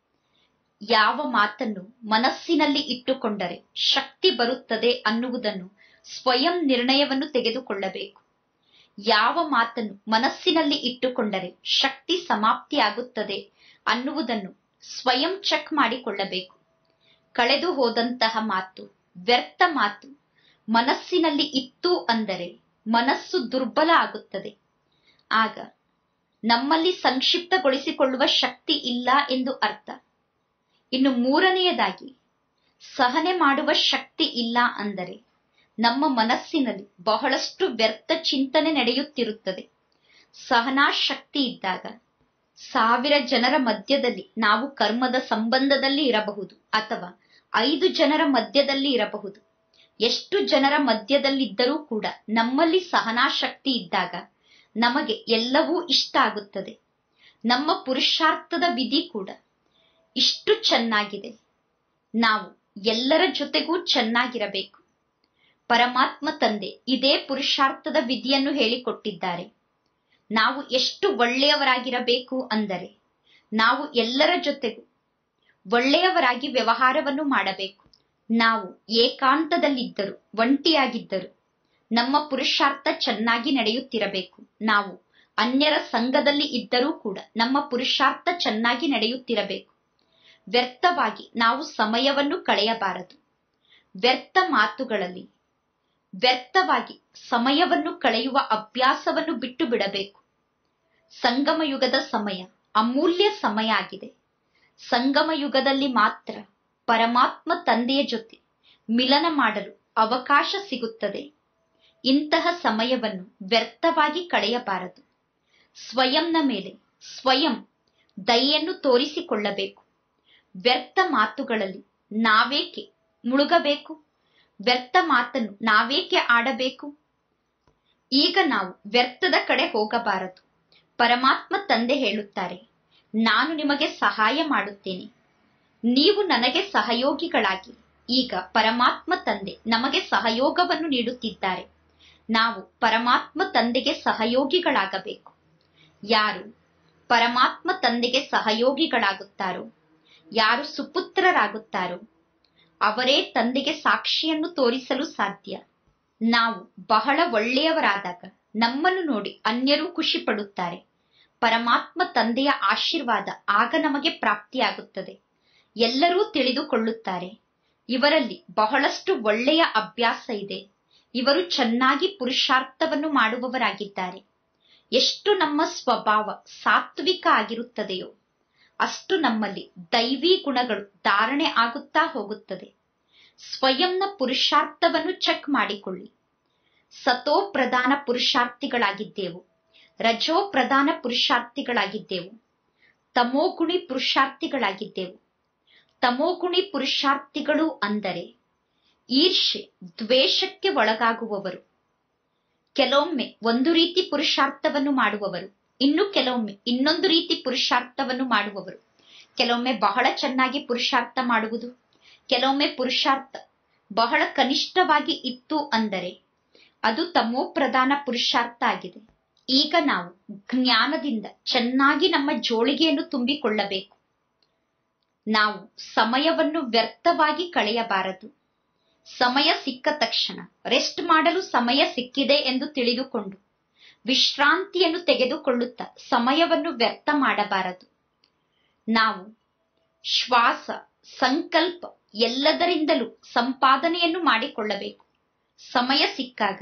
ಯಾವ ಮಾತನ್ನು ಮನಸ್ಸಿನಲ್ಲಿ ಇಟ್ಟುಕೊಂಡರೆ ಶಕ್ತಿ ಬರುತ್ತದೆ ಅನ್ನುವುದನ್ನು ಸ್ವಯಂ ನಿರ್ಣಯವನ್ನು ತೆಗೆದುಕೊಳ್ಳಬೇಕು ಯಾವ ಮಾತನ್ನು ಮನಸ್ಸಿನಲ್ಲಿ ಇಟ್ಟುಕೊಂಡರೆ ಶಕ್ತಿ ಸಮಾಪ್ತಿಯಾಗುತ್ತದೆ ಅನ್ನುವುದನ್ನು ಸ್ವಯಂ ಚೆಕ್ ಮಾಡಿಕೊಳ್ಳಬೇಕು ಕಳೆದು ಹೋದಂತಹ ಮಾತು ವ್ಯರ್ಥ ಮಾತು ಮನಸ್ಸಿನಲ್ಲಿ ಇತ್ತು ಅಂದರೆ ಮನಸ್ಸು ದುರ್ಬಲ ಆಗುತ್ತದೆ ಆಗ ನಮ್ಮಲ್ಲಿ ಸಂಕ್ಷಿಪ್ತಗೊಳಿಸಿಕೊಳ್ಳುವ ಶಕ್ತಿ ಇಲ್ಲ ಎಂದು ಅರ್ಥ ಇನ್ನು ಮೂರನೆಯದಾಗಿ ಸಹನೆ ಮಾಡುವ ಶಕ್ತಿ ಇಲ್ಲ ಅಂದರೆ ನಮ್ಮ ಮನಸ್ಸಿನಲ್ಲಿ ಬಹಳಷ್ಟು ವ್ಯರ್ಥ ಚಿಂತನೆ ನಡೆಯುತ್ತಿರುತ್ತದೆ ಸಹನಾ ಶಕ್ತಿ ಇದ್ದಾಗ ಸಾವಿರ ಜನರ ಮಧ್ಯದಲ್ಲಿ ನಾವು ಕರ್ಮದ ಸಂಬಂಧದಲ್ಲಿ ಇರಬಹುದು ಅಥವಾ ಐದು ಜನರ ಮಧ್ಯದಲ್ಲಿ ಇರಬಹುದು ಎಷ್ಟು ಜನರ ಮಧ್ಯದಲ್ಲಿದ್ದರೂ ಕೂಡ ನಮ್ಮಲ್ಲಿ ಸಹನಾ ಶಕ್ತಿ ಇದ್ದಾಗ ನಮಗೆ ಎಲ್ಲವೂ ಇಷ್ಟ ಆಗುತ್ತದೆ ನಮ್ಮ ಪುರುಷಾರ್ಥದ ವಿಧಿ ಕೂಡ ಇಷ್ಟು ಚೆನ್ನಾಗಿದೆ ನಾವು ಎಲ್ಲರ ಜೊತೆಗೂ ಚೆನ್ನಾಗಿರಬೇಕು ಪರಮಾತ್ಮ ತಂದೆ ಇದೇ ಪುರುಷಾರ್ಥದ ವಿಧಿಯನ್ನು ಹೇಳಿಕೊಟ್ಟಿದ್ದಾರೆ ನಾವು ಎಷ್ಟು ಒಳ್ಳೆಯವರಾಗಿರಬೇಕು ಅಂದರೆ ನಾವು ಎಲ್ಲರ ಜೊತೆಗೂ ಒಳ್ಳೆಯವರಾಗಿ ವ್ಯವಹಾರವನ್ನು ಮಾಡಬೇಕು ನಾವು ಏಕಾಂತದಲ್ಲಿದ್ದರು ಒಂಟಿಯಾಗಿದ್ದರು ನಮ್ಮ ಪುರುಷಾರ್ಥ ಚೆನ್ನಾಗಿ ನಡೆಯುತ್ತಿರಬೇಕು ನಾವು ಅನ್ಯರ ಸಂಘದಲ್ಲಿ ಇದ್ದರೂ ಕೂಡ ನಮ್ಮ ಪುರುಷಾರ್ಥ ಚೆನ್ನಾಗಿ ನಡೆಯುತ್ತಿರಬೇಕು ವ್ಯರ್ಥವಾಗಿ ನಾವು ಸಮಯವನ್ನು ಕಳೆಯಬಾರದು ವ್ಯರ್ಥ ಮಾತುಗಳಲ್ಲಿ ವ್ಯರ್ಥವಾಗಿ ಸಮಯವನ್ನು ಕಳೆಯುವ ಅಭ್ಯಾಸವನ್ನು ಬಿಟ್ಟು ಬಿಡಬೇಕು ಸಂಗಮ ಯುಗದ ಸಮಯ ಅಮೂಲ್ಯ ಸಮಯ ಆಗಿದೆ ಸಂಗಮ ಯುಗದಲ್ಲಿ ಮಾತ್ರ ಪರಮಾತ್ಮ ತಂದೆಯ ಜೊತೆ ಮಿಲನ ಮಾಡಲು ಅವಕಾಶ ಸಿಗುತ್ತದೆ ಇಂತಹ ಸಮಯವನ್ನು ವ್ಯರ್ಥವಾಗಿ ಕಳೆಯಬಾರದು ಸ್ವಯಂನ ಮೇಲೆ ಸ್ವಯಂ ದಯೆಯನ್ನು ತೋರಿಸಿಕೊಳ್ಳಬೇಕು ವ್ಯರ್ಥ ಮಾತುಗಳಲ್ಲಿ ನಾವೇಕೆ ಮುಳುಗಬೇಕು ವ್ಯರ್ಥ ಮಾತನ್ನು ನಾವೇಕೆ ಆಡಬೇಕು ಈಗ ನಾವು ವ್ಯರ್ಥದ ಕಡೆ ಹೋಗಬಾರದು ಪರಮಾತ್ಮ ತಂದೆ ಹೇಳುತ್ತಾರೆ ನಾನು ನಿಮಗೆ ಸಹಾಯ ಮಾಡುತ್ತೇನೆ ನೀವು ನನಗೆ ಸಹಯೋಗಿಗಳಾಗಿ ಈಗ ಪರಮಾತ್ಮ ತಂದೆ ನಮಗೆ ಸಹಯೋಗವನ್ನು ನೀಡುತ್ತಿದ್ದಾರೆ ನಾವು ಪರಮಾತ್ಮ ತಂದೆಗೆ ಸಹಯೋಗಿಗಳಾಗಬೇಕು ಯಾರು ಪರಮಾತ್ಮ ತಂದೆಗೆ ಸಹಯೋಗಿಗಳಾಗುತ್ತಾರೋ ಯಾರು ಸುಪುತ್ರರಾಗುತ್ತಾರೋ ಅವರೇ ತಂದೆಗೆ ಸಾಕ್ಷಿಯನ್ನು ತೋರಿಸಲು ಸಾಧ್ಯ ನಾವು ಬಹಳ ಒಳ್ಳೆಯವರಾದಾಗ ನಮ್ಮನ್ನು ನೋಡಿ ಅನ್ಯರೂ ಖುಷಿ ಪಡುತ್ತಾರೆ ಪರಮಾತ್ಮ ತಂದೆಯ ಆಶೀರ್ವಾದ ಆಗ ನಮಗೆ ಪ್ರಾಪ್ತಿಯಾಗುತ್ತದೆ ಎಲ್ಲರೂ ತಿಳಿದುಕೊಳ್ಳುತ್ತಾರೆ ಇವರಲ್ಲಿ ಬಹಳಷ್ಟು ಒಳ್ಳೆಯ ಅಭ್ಯಾಸ ಇದೆ ಇವರು ಚೆನ್ನಾಗಿ ಪುರುಷಾರ್ಥವನ್ನು ಮಾಡುವವರಾಗಿದ್ದಾರೆ ಎಷ್ಟು ನಮ್ಮ ಸ್ವಭಾವ ಸಾತ್ವಿಕ ಆಗಿರುತ್ತದೆಯೋ ಅಷ್ಟು ನಮ್ಮಲ್ಲಿ ದೈವಿ ಗುಣಗಳು ಧಾರಣೆ ಆಗುತ್ತಾ ಹೋಗುತ್ತದೆ ಸ್ವಯಂನ ಪುರುಷಾರ್ಥವನ್ನು ಚೆಕ್ ಮಾಡಿಕೊಳ್ಳಿ ಸತೋ ಪ್ರಧಾನ ಪುರುಷಾರ್ಥಿಗಳಾಗಿದ್ದೆವು ರಜೋ ಪ್ರಧಾನ ಪುರುಷಾರ್ಥಿಗಳಾಗಿದ್ದೆವು ತಮೋಗುಣಿ ಪುರುಷಾರ್ಥಿಗಳಾಗಿದ್ದೆವು ತಮೋಗುಣಿ ಪುರುಷಾರ್ಥಿಗಳು ಅಂದರೆ ಈರ್ಷೆ ದ್ವೇಷಕ್ಕೆ ಒಳಗಾಗುವವರು ಕೆಲವೊಮ್ಮೆ ಒಂದು ರೀತಿ ಪುರುಷಾರ್ಥವನ್ನು ಮಾಡುವವರು ಇನ್ನು ಕೆಲವೊಮ್ಮೆ ಇನ್ನೊಂದು ರೀತಿ ಪುರುಷಾರ್ಥವನ್ನು ಮಾಡುವವರು ಕೆಲವೊಮ್ಮೆ ಬಹಳ ಚೆನ್ನಾಗಿ ಪುರುಷಾರ್ಥ ಮಾಡುವುದು ಕೆಲವೊಮ್ಮೆ ಪುರುಷಾರ್ಥ ಬಹಳ ಕನಿಷ್ಠವಾಗಿ ಇತ್ತು ಅಂದರೆ ಅದು ತಮೋ ಪ್ರಧಾನ ಪುರುಷಾರ್ಥ ಆಗಿದೆ ಈಗ ನಾವು ಜ್ಞಾನದಿಂದ ಚೆನ್ನಾಗಿ ನಮ್ಮ ಜೋಳಿಗೆಯನ್ನು ತುಂಬಿಕೊಳ್ಳಬೇಕು ನಾವು ಸಮಯವನ್ನು ವ್ಯರ್ಥವಾಗಿ ಕಳೆಯಬಾರದು ಸಮಯ ಸಿಕ್ಕ ತಕ್ಷಣ ರೆಸ್ಟ್ ಮಾಡಲು ಸಮಯ ಸಿಕ್ಕಿದೆ ಎಂದು ತಿಳಿದುಕೊಂಡು ವಿಶ್ರಾಂತಿಯನ್ನು ತೆಗೆದುಕೊಳ್ಳುತ್ತಾ ಸಮಯವನ್ನು ವ್ಯರ್ಥ ಮಾಡಬಾರದು ನಾವು ಶ್ವಾಸ ಸಂಕಲ್ಪ ಎಲ್ಲದರಿಂದಲೂ ಸಂಪಾದನೆಯನ್ನು ಮಾಡಿಕೊಳ್ಳಬೇಕು ಸಮಯ ಸಿಕ್ಕಾಗ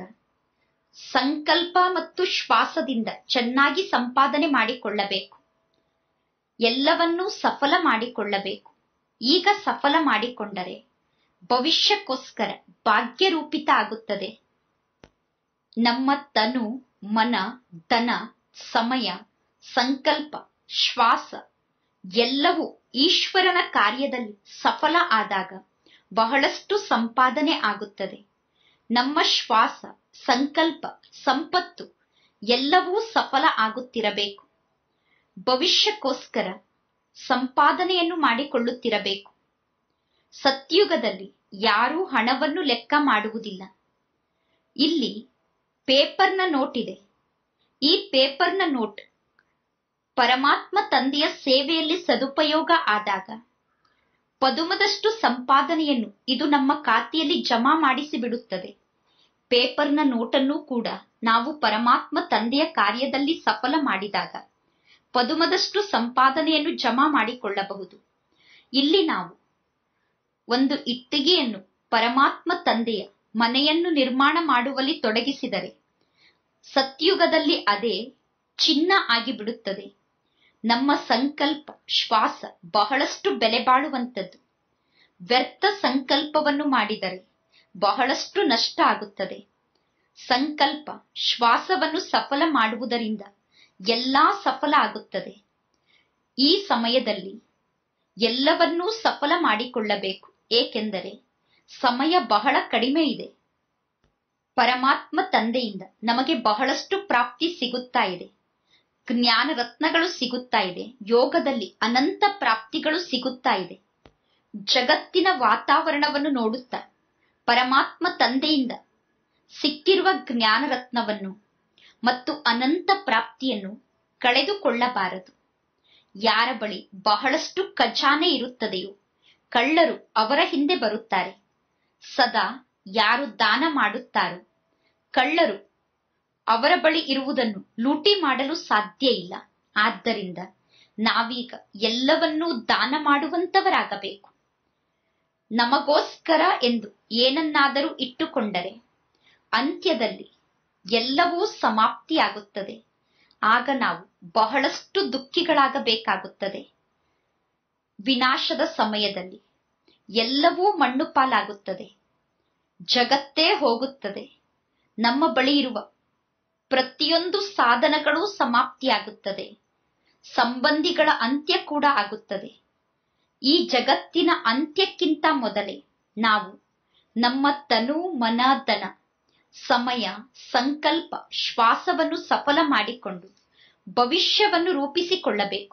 ಸಂಕಲ್ಪ ಮತ್ತು ಶ್ವಾಸದಿಂದ ಚೆನ್ನಾಗಿ ಸಂಪಾದನೆ ಮಾಡಿಕೊಳ್ಳಬೇಕು ಎಲ್ಲವನ್ನೂ ಸಫಲ ಮಾಡಿಕೊಳ್ಳಬೇಕು ಈಗ ಸಫಲ ಮಾಡಿಕೊಂಡರೆ ಭವಿಷ್ಯಕ್ಕೋಸ್ಕರ ಭಾಗ್ಯರೂಪಿತ ಆಗುತ್ತದೆ ನಮ್ಮ ತನು ಮನ ಧನ ಸಮಯ ಸಂಕಲ್ಪ ಶ್ವಾಸ ಎಲ್ಲವೂ ಈಶ್ವರನ ಕಾರ್ಯದಲ್ಲಿ ಸಫಲ ಆದಾಗ ಬಹಳಷ್ಟು ಸಂಪಾದನೆ ಆಗುತ್ತದೆ ನಮ್ಮ ಶ್ವಾಸ ಸಂಕಲ್ಪ ಸಂಪತ್ತು ಎಲ್ಲವೂ ಸಫಲ ಆಗುತ್ತಿರಬೇಕು ಭವಿಷ್ಯಕ್ಕೋಸ್ಕರ ಸಂಪಾದನೆಯನ್ನು ಮಾಡಿಕೊಳ್ಳುತ್ತಿರಬೇಕು ಸತ್ಯುಗದಲ್ಲಿ ಯಾರೂ ಹಣವನ್ನು ಲೆಕ್ಕ ಮಾಡುವುದಿಲ್ಲ ಇಲ್ಲಿ ಪೇಪರ್ನ ನೋಟ್ ಇದೆ ಈ ಪೇಪರ್ನ ನೋಟ್ ಪರಮಾತ್ಮ ತಂದೆಯ ಸೇವೆಯಲ್ಲಿ ಸದುಪಯೋಗ ಆದಾಗ ಪದುಮದಷ್ಟು ಸಂಪಾದನೆಯನ್ನು ಇದು ನಮ್ಮ ಖಾತೆಯಲ್ಲಿ ಜಮಾ ಮಾಡಿಸಿ ಬಿಡುತ್ತದೆ ಪೇಪರ್ನ ನೋಟನ್ನು ಕೂಡ ನಾವು ಪರಮಾತ್ಮ ತಂದೆಯ ಕಾರ್ಯದಲ್ಲಿ ಸಫಲ ಮಾಡಿದಾಗ ಪದುಮದಷ್ಟು ಸಂಪಾದನೆಯನ್ನು ಜಮಾ ಮಾಡಿಕೊಳ್ಳಬಹುದು ಇಲ್ಲಿ ನಾವು ಒಂದು ಇಟ್ಟಿಗೆಯನ್ನು ಪರಮಾತ್ಮ ತಂದೆಯ ಮನೆಯನ್ನು ನಿರ್ಮಾಣ ಮಾಡುವಲ್ಲಿ ತೊಡಗಿಸಿದರೆ ಸತ್ಯುಗದಲ್ಲಿ ಅದೇ ಚಿನ್ನ ಆಗಿಬಿಡುತ್ತದೆ ನಮ್ಮ ಸಂಕಲ್ಪ ಶ್ವಾಸ ಬಹಳಷ್ಟು ಬೆಲೆ ಬಾಳುವಂಥದ್ದು ವ್ಯರ್ಥ ಸಂಕಲ್ಪವನ್ನು ಮಾಡಿದರೆ ಬಹಳಷ್ಟು ನಷ್ಟ ಆಗುತ್ತದೆ ಸಂಕಲ್ಪ ಶ್ವಾಸವನ್ನು ಸಫಲ ಮಾಡುವುದರಿಂದ ಎಲ್ಲಾ ಸಫಲ ಆಗುತ್ತದೆ ಈ ಸಮಯದಲ್ಲಿ ಎಲ್ಲವನ್ನೂ ಸಫಲ ಮಾಡಿಕೊಳ್ಳಬೇಕು ಏಕೆಂದರೆ ಸಮಯ ಬಹಳ ಕಡಿಮೆ ಇದೆ ಪರಮಾತ್ಮ ತಂದೆಯಿಂದ ನಮಗೆ ಬಹಳಷ್ಟು ಪ್ರಾಪ್ತಿ ಸಿಗುತ್ತಾ ಇದೆ ಜ್ಞಾನ ರತ್ನಗಳು ಸಿಗುತ್ತಾ ಇದೆ ಯೋಗದಲ್ಲಿ ಅನಂತ ಪ್ರಾಪ್ತಿಗಳು ಸಿಗುತ್ತಾ ಇದೆ ಜಗತ್ತಿನ ವಾತಾವರಣವನ್ನು ನೋಡುತ್ತಾ ಪರಮಾತ್ಮ ತಂದೆಯಿಂದ ಸಿಕ್ಕಿರುವ ಜ್ಞಾನ ರತ್ನವನ್ನು ಮತ್ತು ಅನಂತ ಪ್ರಾಪ್ತಿಯನ್ನು ಕಳೆದುಕೊಳ್ಳಬಾರದು ಯಾರ ಬಳಿ ಬಹಳಷ್ಟು ಖಜಾನೆ ಇರುತ್ತದೆಯೋ ಕಳ್ಳರು ಅವರ ಹಿಂದೆ ಬರುತ್ತಾರೆ ಸದಾ ಯಾರು ದಾನ ಮಾಡುತ್ತಾರೋ ಕಳ್ಳರು ಅವರ ಬಳಿ ಇರುವುದನ್ನು ಲೂಟಿ ಮಾಡಲು ಸಾಧ್ಯ ಇಲ್ಲ ಆದ್ದರಿಂದ ನಾವೀಗ ಎಲ್ಲವನ್ನೂ ದಾನ ಮಾಡುವಂತವರಾಗಬೇಕು ನಮಗೋಸ್ಕರ ಎಂದು ಏನನ್ನಾದರೂ ಇಟ್ಟುಕೊಂಡರೆ ಅಂತ್ಯದಲ್ಲಿ ಎಲ್ಲವೂ ಸಮಾಪ್ತಿಯಾಗುತ್ತದೆ ಆಗ ನಾವು ಬಹಳಷ್ಟು ದುಃಖಿಗಳಾಗಬೇಕಾಗುತ್ತದೆ ವಿನಾಶದ ಸಮಯದಲ್ಲಿ ಎಲ್ಲವೂ ಮಣ್ಣು ಪಾಲಾಗುತ್ತದೆ ಜಗತ್ತೇ ಹೋಗುತ್ತದೆ ನಮ್ಮ ಬಳಿ ಇರುವ ಪ್ರತಿಯೊಂದು ಸಾಧನಗಳು ಸಮಾಪ್ತಿಯಾಗುತ್ತದೆ ಸಂಬಂಧಿಗಳ ಅಂತ್ಯ ಕೂಡ ಆಗುತ್ತದೆ ಈ ಜಗತ್ತಿನ ಅಂತ್ಯಕ್ಕಿಂತ ಮೊದಲೇ ನಾವು ನಮ್ಮ ತನು ಮನ ಧನ ಸಮಯ ಸಂಕಲ್ಪ ಶ್ವಾಸವನ್ನು ಸಫಲ ಮಾಡಿಕೊಂಡು ಭವಿಷ್ಯವನ್ನು ರೂಪಿಸಿಕೊಳ್ಳಬೇಕು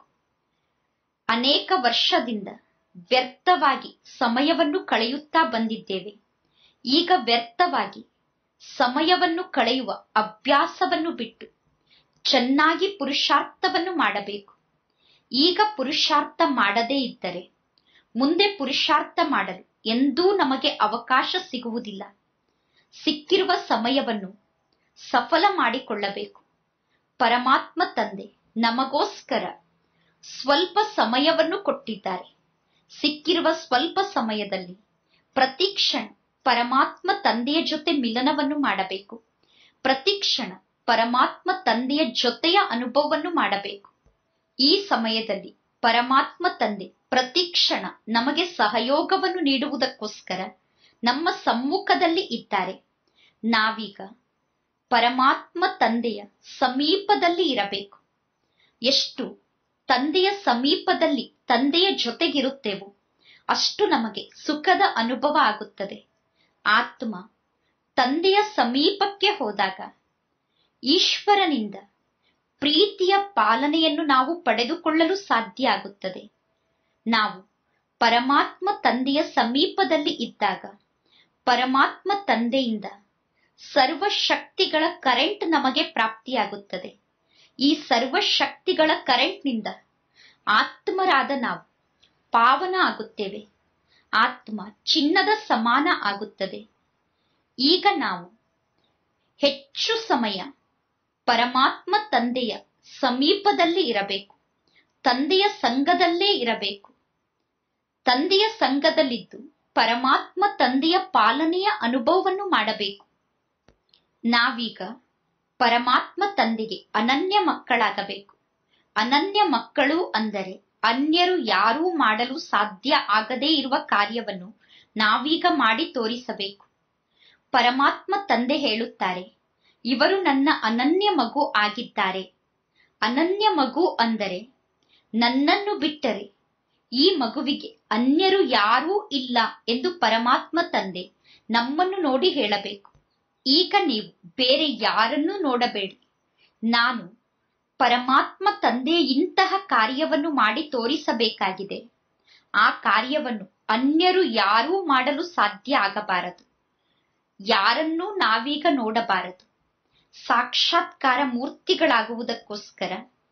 ಅನೇಕ ವರ್ಷದಿಂದ ವ್ಯರ್ಥವಾಗಿ ಸಮಯವನ್ನು ಕಳೆಯುತ್ತಾ ಬಂದಿದ್ದೇವೆ ಈಗ ವ್ಯರ್ಥವಾಗಿ ಸಮಯವನ್ನು ಕಳೆಯುವ ಅಭ್ಯಾಸವನ್ನು ಬಿಟ್ಟು ಚೆನ್ನಾಗಿ ಪುರುಷಾರ್ಥವನ್ನು ಮಾಡಬೇಕು ಈಗ ಪುರುಷಾರ್ಥ ಮಾಡದೇ ಇದ್ದರೆ ಮುಂದೆ ಪುರುಷಾರ್ಥ ಮಾಡಲು ಎಂದೂ ನಮಗೆ ಅವಕಾಶ ಸಿಗುವುದಿಲ್ಲ ಸಿಕ್ಕಿರುವ ಸಮಯವನ್ನು ಸಫಲ ಮಾಡಿಕೊಳ್ಳಬೇಕು ಪರಮಾತ್ಮ ತಂದೆ ನಮಗೋಸ್ಕರ ಸ್ವಲ್ಪ ಸಮಯವನ್ನು ಕೊಟ್ಟಿದ್ದಾರೆ ಸಿಕ್ಕಿರುವ ಸ್ವಲ್ಪ ಸಮಯದಲ್ಲಿ ಪ್ರತಿ ಕ್ಷಣ ಪರಮಾತ್ಮ ತಂದೆಯ ಜೊತೆ ಮಿಲನವನ್ನು ಮಾಡಬೇಕು ಪ್ರತಿ ಕ್ಷಣ ಪರಮಾತ್ಮ ತಂದೆಯ ಜೊತೆಯ ಅನುಭವವನ್ನು ಮಾಡಬೇಕು ಈ ಸಮಯದಲ್ಲಿ ಪರಮಾತ್ಮ ತಂದೆ ಪ್ರತಿ ಕ್ಷಣ ನಮಗೆ ಸಹಯೋಗವನ್ನು ನೀಡುವುದಕ್ಕೋಸ್ಕರ ನಮ್ಮ ಸಮ್ಮುಖದಲ್ಲಿ ಇದ್ದಾರೆ ನಾವೀಗ ಪರಮಾತ್ಮ ತಂದೆಯ ಸಮೀಪದಲ್ಲಿ ಇರಬೇಕು ಎಷ್ಟು ತಂದೆಯ ಸಮೀಪದಲ್ಲಿ ತಂದೆಯ ಜೊತೆಗಿರುತ್ತೇವೋ ಅಷ್ಟು ನಮಗೆ ಸುಖದ ಅನುಭವ ಆಗುತ್ತದೆ ಆತ್ಮ ತಂದೆಯ ಸಮೀಪಕ್ಕೆ ಹೋದಾಗ ಈಶ್ವರನಿಂದ ಪ್ರೀತಿಯ ಪಾಲನೆಯನ್ನು ನಾವು ಪಡೆದುಕೊಳ್ಳಲು ಸಾಧ್ಯ ಆಗುತ್ತದೆ ನಾವು ಪರಮಾತ್ಮ ತಂದೆಯ ಸಮೀಪದಲ್ಲಿ ಇದ್ದಾಗ ಪರಮಾತ್ಮ ತಂದೆಯಿಂದ ಸರ್ವ ಶಕ್ತಿಗಳ ಕರೆಂಟ್ ನಮಗೆ ಪ್ರಾಪ್ತಿಯಾಗುತ್ತದೆ ಈ ಸರ್ವಶಕ್ತಿಗಳ ಕರೆಂಟ್ನಿಂದ ಆತ್ಮರಾದ ನಾವು ಪಾವನ ಆಗುತ್ತೇವೆ ಆತ್ಮ ಚಿನ್ನದ ಸಮಾನ ಆಗುತ್ತದೆ ಈಗ ನಾವು ಹೆಚ್ಚು ಸಮಯ ಪರಮಾತ್ಮ ತಂದೆಯ ಸಮೀಪದಲ್ಲಿ ಇರಬೇಕು ತಂದೆಯ ಸಂಘದಲ್ಲೇ ಇರಬೇಕು ತಂದೆಯ ಸಂಘದಲ್ಲಿದ್ದು ಪರಮಾತ್ಮ ತಂದೆಯ ಪಾಲನೆಯ ಅನುಭವವನ್ನು ಮಾಡಬೇಕು ನಾವೀಗ ಪರಮಾತ್ಮ ತಂದೆಗೆ ಅನನ್ಯ ಮಕ್ಕಳಾಗಬೇಕು ಅನನ್ಯ ಮಕ್ಕಳು ಅಂದರೆ ಅನ್ಯರು ಯಾರೂ ಮಾಡಲು ಸಾಧ್ಯ ಆಗದೇ ಇರುವ ಕಾರ್ಯವನ್ನು ನಾವೀಗ ಮಾಡಿ ತೋರಿಸಬೇಕು ಪರಮಾತ್ಮ ತಂದೆ ಹೇಳುತ್ತಾರೆ ಇವರು ನನ್ನ ಅನನ್ಯ ಮಗು ಆಗಿದ್ದಾರೆ ಅನನ್ಯ ಮಗು ಅಂದರೆ ನನ್ನನ್ನು ಬಿಟ್ಟರೆ ಈ ಮಗುವಿಗೆ ಅನ್ಯರು ಯಾರೂ ಇಲ್ಲ ಎಂದು ಪರಮಾತ್ಮ ತಂದೆ ನಮ್ಮನ್ನು ನೋಡಿ ಹೇಳಬೇಕು ಈಗ ನೀವು ಬೇರೆ ಯಾರನ್ನೂ ನೋಡಬೇಡಿ ನಾನು ಪರಮಾತ್ಮ ತಂದೆ ಇಂತಹ ಕಾರ್ಯವನ್ನು ಮಾಡಿ ತೋರಿಸಬೇಕಾಗಿದೆ ಆ ಕಾರ್ಯವನ್ನು ಅನ್ಯರು ಯಾರೂ ಮಾಡಲು ಸಾಧ್ಯ ಆಗಬಾರದು ಯಾರನ್ನೂ ನಾವೀಗ ನೋಡಬಾರದು ಸಾಕ್ಷಾತ್ಕಾರ ಮೂರ್ತಿಗಳಾಗುವುದಕ್ಕೋಸ್ಕರ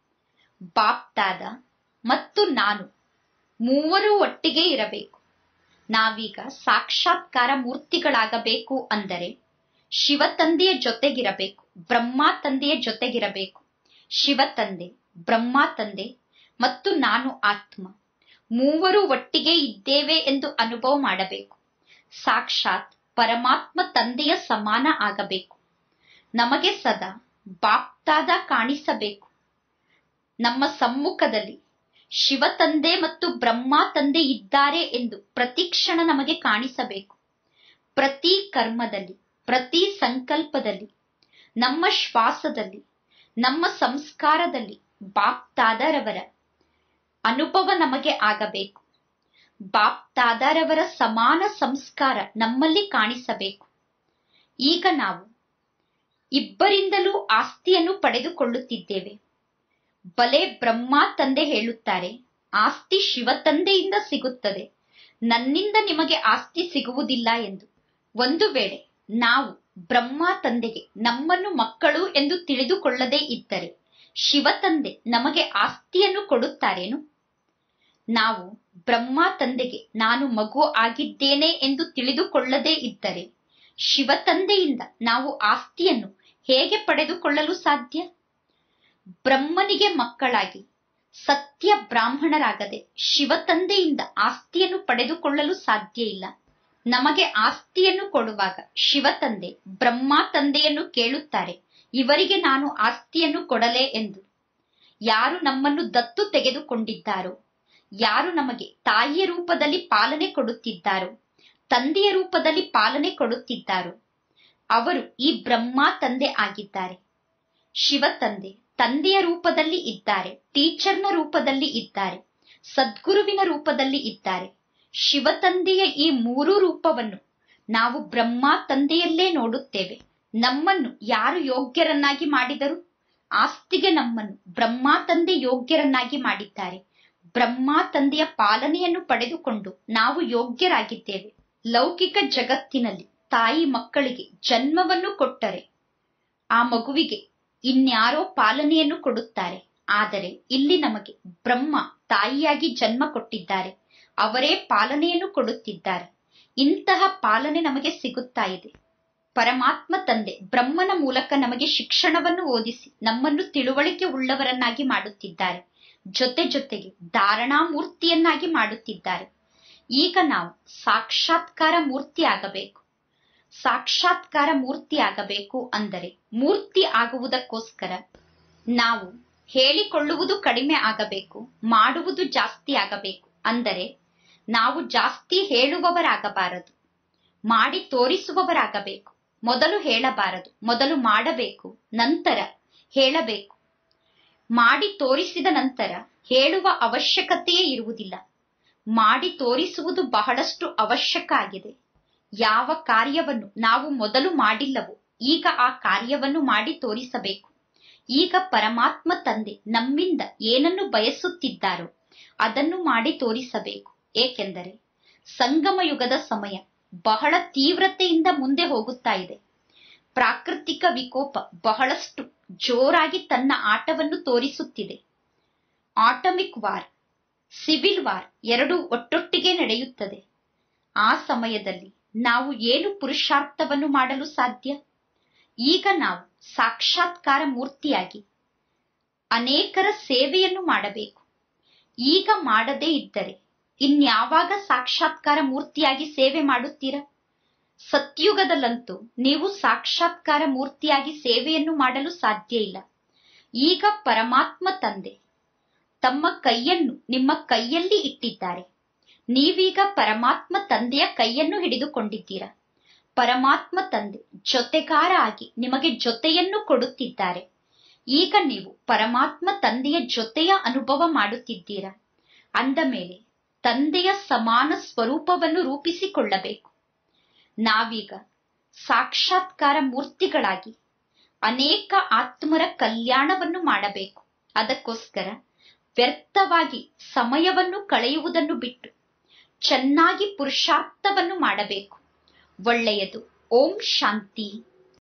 ಬಾಪ್ತಾದ ಮತ್ತು ನಾನು ಮೂವರು ಒಟ್ಟಿಗೆ ಇರಬೇಕು ನಾವೀಗ ಸಾಕ್ಷಾತ್ಕಾರ ಮೂರ್ತಿಗಳಾಗಬೇಕು ಅಂದರೆ ಶಿವ ತಂದೆಯ ಜೊತೆಗಿರಬೇಕು ಬ್ರಹ್ಮ ತಂದೆಯ ಜೊತೆಗಿರಬೇಕು ಶಿವ ತಂದೆ ಬ್ರಹ್ಮ ತಂದೆ ಮತ್ತು ನಾನು ಆತ್ಮ ಮೂವರು ಒಟ್ಟಿಗೆ ಇದ್ದೇವೆ ಎಂದು ಅನುಭವ ಮಾಡಬೇಕು ಸಾಕ್ಷಾತ್ ಪರಮಾತ್ಮ ತಂದೆಯ ಸಮಾನ ಆಗಬೇಕು ನಮಗೆ ಸದಾ ಬಾಪ್ತಾದ ಕಾಣಿಸಬೇಕು ನಮ್ಮ ಸಮ್ಮುಖದಲ್ಲಿ ಶಿವ ತಂದೆ ಮತ್ತು ಬ್ರಹ್ಮ ತಂದೆ ಇದ್ದಾರೆ ಎಂದು ಪ್ರತಿಕ್ಷಣ ನಮಗೆ ಕಾಣಿಸಬೇಕು ಪ್ರತಿ ಕರ್ಮದಲ್ಲಿ ಪ್ರತಿ ಸಂಕಲ್ಪದಲ್ಲಿ ನಮ್ಮ ಶ್ವಾಸದಲ್ಲಿ ನಮ್ಮ ಸಂಸ್ಕಾರದಲ್ಲಿ ಬಾಪ್ತಾದರವರ ಅನುಭವ ನಮಗೆ ಆಗಬೇಕು ಬಾಪ್ತಾದರವರ ಸಮಾನ ಸಂಸ್ಕಾರ ನಮ್ಮಲ್ಲಿ ಕಾಣಿಸಬೇಕು ಈಗ ನಾವು ಇಬ್ಬರಿಂದಲೂ ಆಸ್ತಿಯನ್ನು ಪಡೆದುಕೊಳ್ಳುತ್ತಿದ್ದೇವೆ ಬಲೆ ಬ್ರಹ್ಮ ತಂದೆ ಹೇಳುತ್ತಾರೆ ಆಸ್ತಿ ಶಿವ ತಂದೆಯಿಂದ ಸಿಗುತ್ತದೆ ನನ್ನಿಂದ ನಿಮಗೆ ಆಸ್ತಿ ಸಿಗುವುದಿಲ್ಲ ಎಂದು ಒಂದು ವೇಳೆ ನಾವು ಬ್ರಹ್ಮ ತಂದೆಗೆ ನಮ್ಮನ್ನು ಮಕ್ಕಳು ಎಂದು ತಿಳಿದುಕೊಳ್ಳದೇ ಇದ್ದರೆ ಶಿವ ತಂದೆ ನಮಗೆ ಆಸ್ತಿಯನ್ನು ಕೊಡುತ್ತಾರೇನು ನಾವು ಬ್ರಹ್ಮ ತಂದೆಗೆ ನಾನು ಮಗು ಆಗಿದ್ದೇನೆ ಎಂದು ತಿಳಿದುಕೊಳ್ಳದೇ ಇದ್ದರೆ ಶಿವ ತಂದೆಯಿಂದ ನಾವು ಆಸ್ತಿಯನ್ನು ಹೇಗೆ ಪಡೆದುಕೊಳ್ಳಲು ಸಾಧ್ಯ ಬ್ರಹ್ಮನಿಗೆ ಮಕ್ಕಳಾಗಿ ಸತ್ಯ ಬ್ರಾಹ್ಮಣರಾಗದೆ ಶಿವ ತಂದೆಯಿಂದ ಆಸ್ತಿಯನ್ನು ಪಡೆದುಕೊಳ್ಳಲು ಸಾಧ್ಯ ಇಲ್ಲ ನಮಗೆ ಆಸ್ತಿಯನ್ನು ಕೊಡುವಾಗ ಶಿವ ತಂದೆ ಬ್ರಹ್ಮ ತಂದೆಯನ್ನು ಕೇಳುತ್ತಾರೆ ಇವರಿಗೆ ನಾನು ಆಸ್ತಿಯನ್ನು ಕೊಡಲೇ ಎಂದು ಯಾರು ನಮ್ಮನ್ನು ದತ್ತು ತೆಗೆದುಕೊಂಡಿದ್ದಾರೋ ಯಾರು ನಮಗೆ ತಾಯಿಯ ರೂಪದಲ್ಲಿ ಪಾಲನೆ ಕೊಡುತ್ತಿದ್ದಾರೋ ತಂದೆಯ ರೂಪದಲ್ಲಿ ಪಾಲನೆ ಕೊಡುತ್ತಿದ್ದಾರೋ ಅವರು ಈ ಬ್ರಹ್ಮ ತಂದೆ ಆಗಿದ್ದಾರೆ ಶಿವ ತಂದೆ ತಂದೆಯ ರೂಪದಲ್ಲಿ ಇದ್ದಾರೆ ಟೀಚರ್ನ ರೂಪದಲ್ಲಿ ಇದ್ದಾರೆ ಸದ್ಗುರುವಿನ ರೂಪದಲ್ಲಿ ಇದ್ದಾರೆ ಶಿವ ತಂದೆಯ ಈ ಮೂರೂ ರೂಪವನ್ನು ನಾವು ಬ್ರಹ್ಮ ತಂದೆಯಲ್ಲೇ ನೋಡುತ್ತೇವೆ ನಮ್ಮನ್ನು ಯಾರು ಯೋಗ್ಯರನ್ನಾಗಿ ಮಾಡಿದರು ಆಸ್ತಿಗೆ ನಮ್ಮನ್ನು ಬ್ರಹ್ಮ ತಂದೆ ಯೋಗ್ಯರನ್ನಾಗಿ ಮಾಡಿದ್ದಾರೆ ಬ್ರಹ್ಮ ತಂದೆಯ ಪಾಲನೆಯನ್ನು ಪಡೆದುಕೊಂಡು ನಾವು ಯೋಗ್ಯರಾಗಿದ್ದೇವೆ ಲೌಕಿಕ ಜಗತ್ತಿನಲ್ಲಿ ತಾಯಿ ಮಕ್ಕಳಿಗೆ ಜನ್ಮವನ್ನು ಕೊಟ್ಟರೆ ಆ ಮಗುವಿಗೆ ಇನ್ಯಾರೋ ಪಾಲನೆಯನ್ನು ಕೊಡುತ್ತಾರೆ ಆದರೆ ಇಲ್ಲಿ ನಮಗೆ ಬ್ರಹ್ಮ ತಾಯಿಯಾಗಿ ಜನ್ಮ ಕೊಟ್ಟಿದ್ದಾರೆ ಅವರೇ ಪಾಲನೆಯನ್ನು ಕೊಡುತ್ತಿದ್ದಾರೆ ಇಂತಹ ಪಾಲನೆ ನಮಗೆ ಸಿಗುತ್ತಾ ಇದೆ ಪರಮಾತ್ಮ ತಂದೆ ಬ್ರಹ್ಮನ ಮೂಲಕ ನಮಗೆ ಶಿಕ್ಷಣವನ್ನು ಓದಿಸಿ ನಮ್ಮನ್ನು ತಿಳುವಳಿಕೆ ಉಳ್ಳವರನ್ನಾಗಿ ಮಾಡುತ್ತಿದ್ದಾರೆ ಜೊತೆ ಜೊತೆಗೆ ಧಾರಣಾ ಮೂರ್ತಿಯನ್ನಾಗಿ ಮಾಡುತ್ತಿದ್ದಾರೆ ಈಗ ನಾವು ಸಾಕ್ಷಾತ್ಕಾರ ಮೂರ್ತಿ ಆಗಬೇಕು ಸಾಕ್ಷಾತ್ಕಾರ ಮೂರ್ತಿ ಆಗಬೇಕು ಅಂದರೆ ಮೂರ್ತಿ ಆಗುವುದಕ್ಕೋಸ್ಕರ ನಾವು ಹೇಳಿಕೊಳ್ಳುವುದು ಕಡಿಮೆ ಆಗಬೇಕು ಮಾಡುವುದು ಜಾಸ್ತಿ ಆಗಬೇಕು ಅಂದರೆ ನಾವು ಜಾಸ್ತಿ ಹೇಳುವವರಾಗಬಾರದು ಮಾಡಿ ತೋರಿಸುವವರಾಗಬೇಕು ಮೊದಲು ಹೇಳಬಾರದು ಮೊದಲು ಮಾಡಬೇಕು ನಂತರ ಹೇಳಬೇಕು ಮಾಡಿ ತೋರಿಸಿದ ನಂತರ ಹೇಳುವ ಅವಶ್ಯಕತೆಯೇ ಇರುವುದಿಲ್ಲ ಮಾಡಿ ತೋರಿಸುವುದು ಬಹಳಷ್ಟು ಅವಶ್ಯಕ ಆಗಿದೆ ಯಾವ ಕಾರ್ಯವನ್ನು ನಾವು ಮೊದಲು ಮಾಡಿಲ್ಲವೋ ಈಗ ಆ ಕಾರ್ಯವನ್ನು ಮಾಡಿ ತೋರಿಸಬೇಕು ಈಗ ಪರಮಾತ್ಮ ತಂದೆ ನಮ್ಮಿಂದ ಏನನ್ನು ಬಯಸುತ್ತಿದ್ದಾರೋ ಅದನ್ನು ಮಾಡಿ ತೋರಿಸಬೇಕು ಏಕೆಂದರೆ ಸಂಗಮ ಯುಗದ ಸಮಯ ಬಹಳ ತೀವ್ರತೆಯಿಂದ ಮುಂದೆ ಹೋಗುತ್ತಾ ಇದೆ ಪ್ರಾಕೃತಿಕ ವಿಕೋಪ ಬಹಳಷ್ಟು ಜೋರಾಗಿ ತನ್ನ ಆಟವನ್ನು ತೋರಿಸುತ್ತಿದೆ ಆಟಮಿಕ್ ವಾರ್ ಸಿವಿಲ್ ವಾರ್ ಎರಡೂ ಒಟ್ಟೊಟ್ಟಿಗೆ ನಡೆಯುತ್ತದೆ ಆ ಸಮಯದಲ್ಲಿ ನಾವು ಏನು ಪುರುಷಾರ್ಥವನ್ನು ಮಾಡಲು ಸಾಧ್ಯ ಈಗ ನಾವು ಸಾಕ್ಷಾತ್ಕಾರ ಮೂರ್ತಿಯಾಗಿ ಅನೇಕರ ಸೇವೆಯನ್ನು ಮಾಡಬೇಕು ಈಗ ಮಾಡದೇ ಇದ್ದರೆ ಇನ್ಯಾವಾಗ ಸಾಕ್ಷಾತ್ಕಾರ ಮೂರ್ತಿಯಾಗಿ ಸೇವೆ ಮಾಡುತ್ತೀರಾ ಸತ್ಯುಗದಲ್ಲಂತೂ ನೀವು ಸಾಕ್ಷಾತ್ಕಾರ ಮೂರ್ತಿಯಾಗಿ ಸೇವೆಯನ್ನು ಮಾಡಲು ಸಾಧ್ಯ ಇಲ್ಲ ಈಗ ಪರಮಾತ್ಮ ತಂದೆ ತಮ್ಮ ಕೈಯನ್ನು ನಿಮ್ಮ ಕೈಯಲ್ಲಿ ಇಟ್ಟಿದ್ದಾರೆ ನೀವೀಗ ಪರಮಾತ್ಮ ತಂದೆಯ ಕೈಯನ್ನು ಹಿಡಿದುಕೊಂಡಿದ್ದೀರಾ ಪರಮಾತ್ಮ ತಂದೆ ಜೊತೆಗಾರ ಆಗಿ ನಿಮಗೆ ಜೊತೆಯನ್ನು ಕೊಡುತ್ತಿದ್ದಾರೆ ಈಗ ನೀವು ಪರಮಾತ್ಮ ತಂದೆಯ ಜೊತೆಯ ಅನುಭವ ಮಾಡುತ್ತಿದ್ದೀರಾ ಅಂದ ಮೇಲೆ ತಂದೆಯ ಸಮಾನ ಸ್ವರೂಪವನ್ನು ರೂಪಿಸಿಕೊಳ್ಳಬೇಕು ನಾವೀಗ ಸಾಕ್ಷಾತ್ಕಾರ ಮೂರ್ತಿಗಳಾಗಿ ಅನೇಕ ಆತ್ಮರ ಕಲ್ಯಾಣವನ್ನು ಮಾಡಬೇಕು ಅದಕ್ಕೋಸ್ಕರ ವ್ಯರ್ಥವಾಗಿ ಸಮಯವನ್ನು ಕಳೆಯುವುದನ್ನು ಬಿಟ್ಟು ಚೆನ್ನಾಗಿ ಪುರುಷಾರ್ಥವನ್ನು ಮಾಡಬೇಕು ಒಳ್ಳೆಯದು ಓಂ ಶಾಂತಿ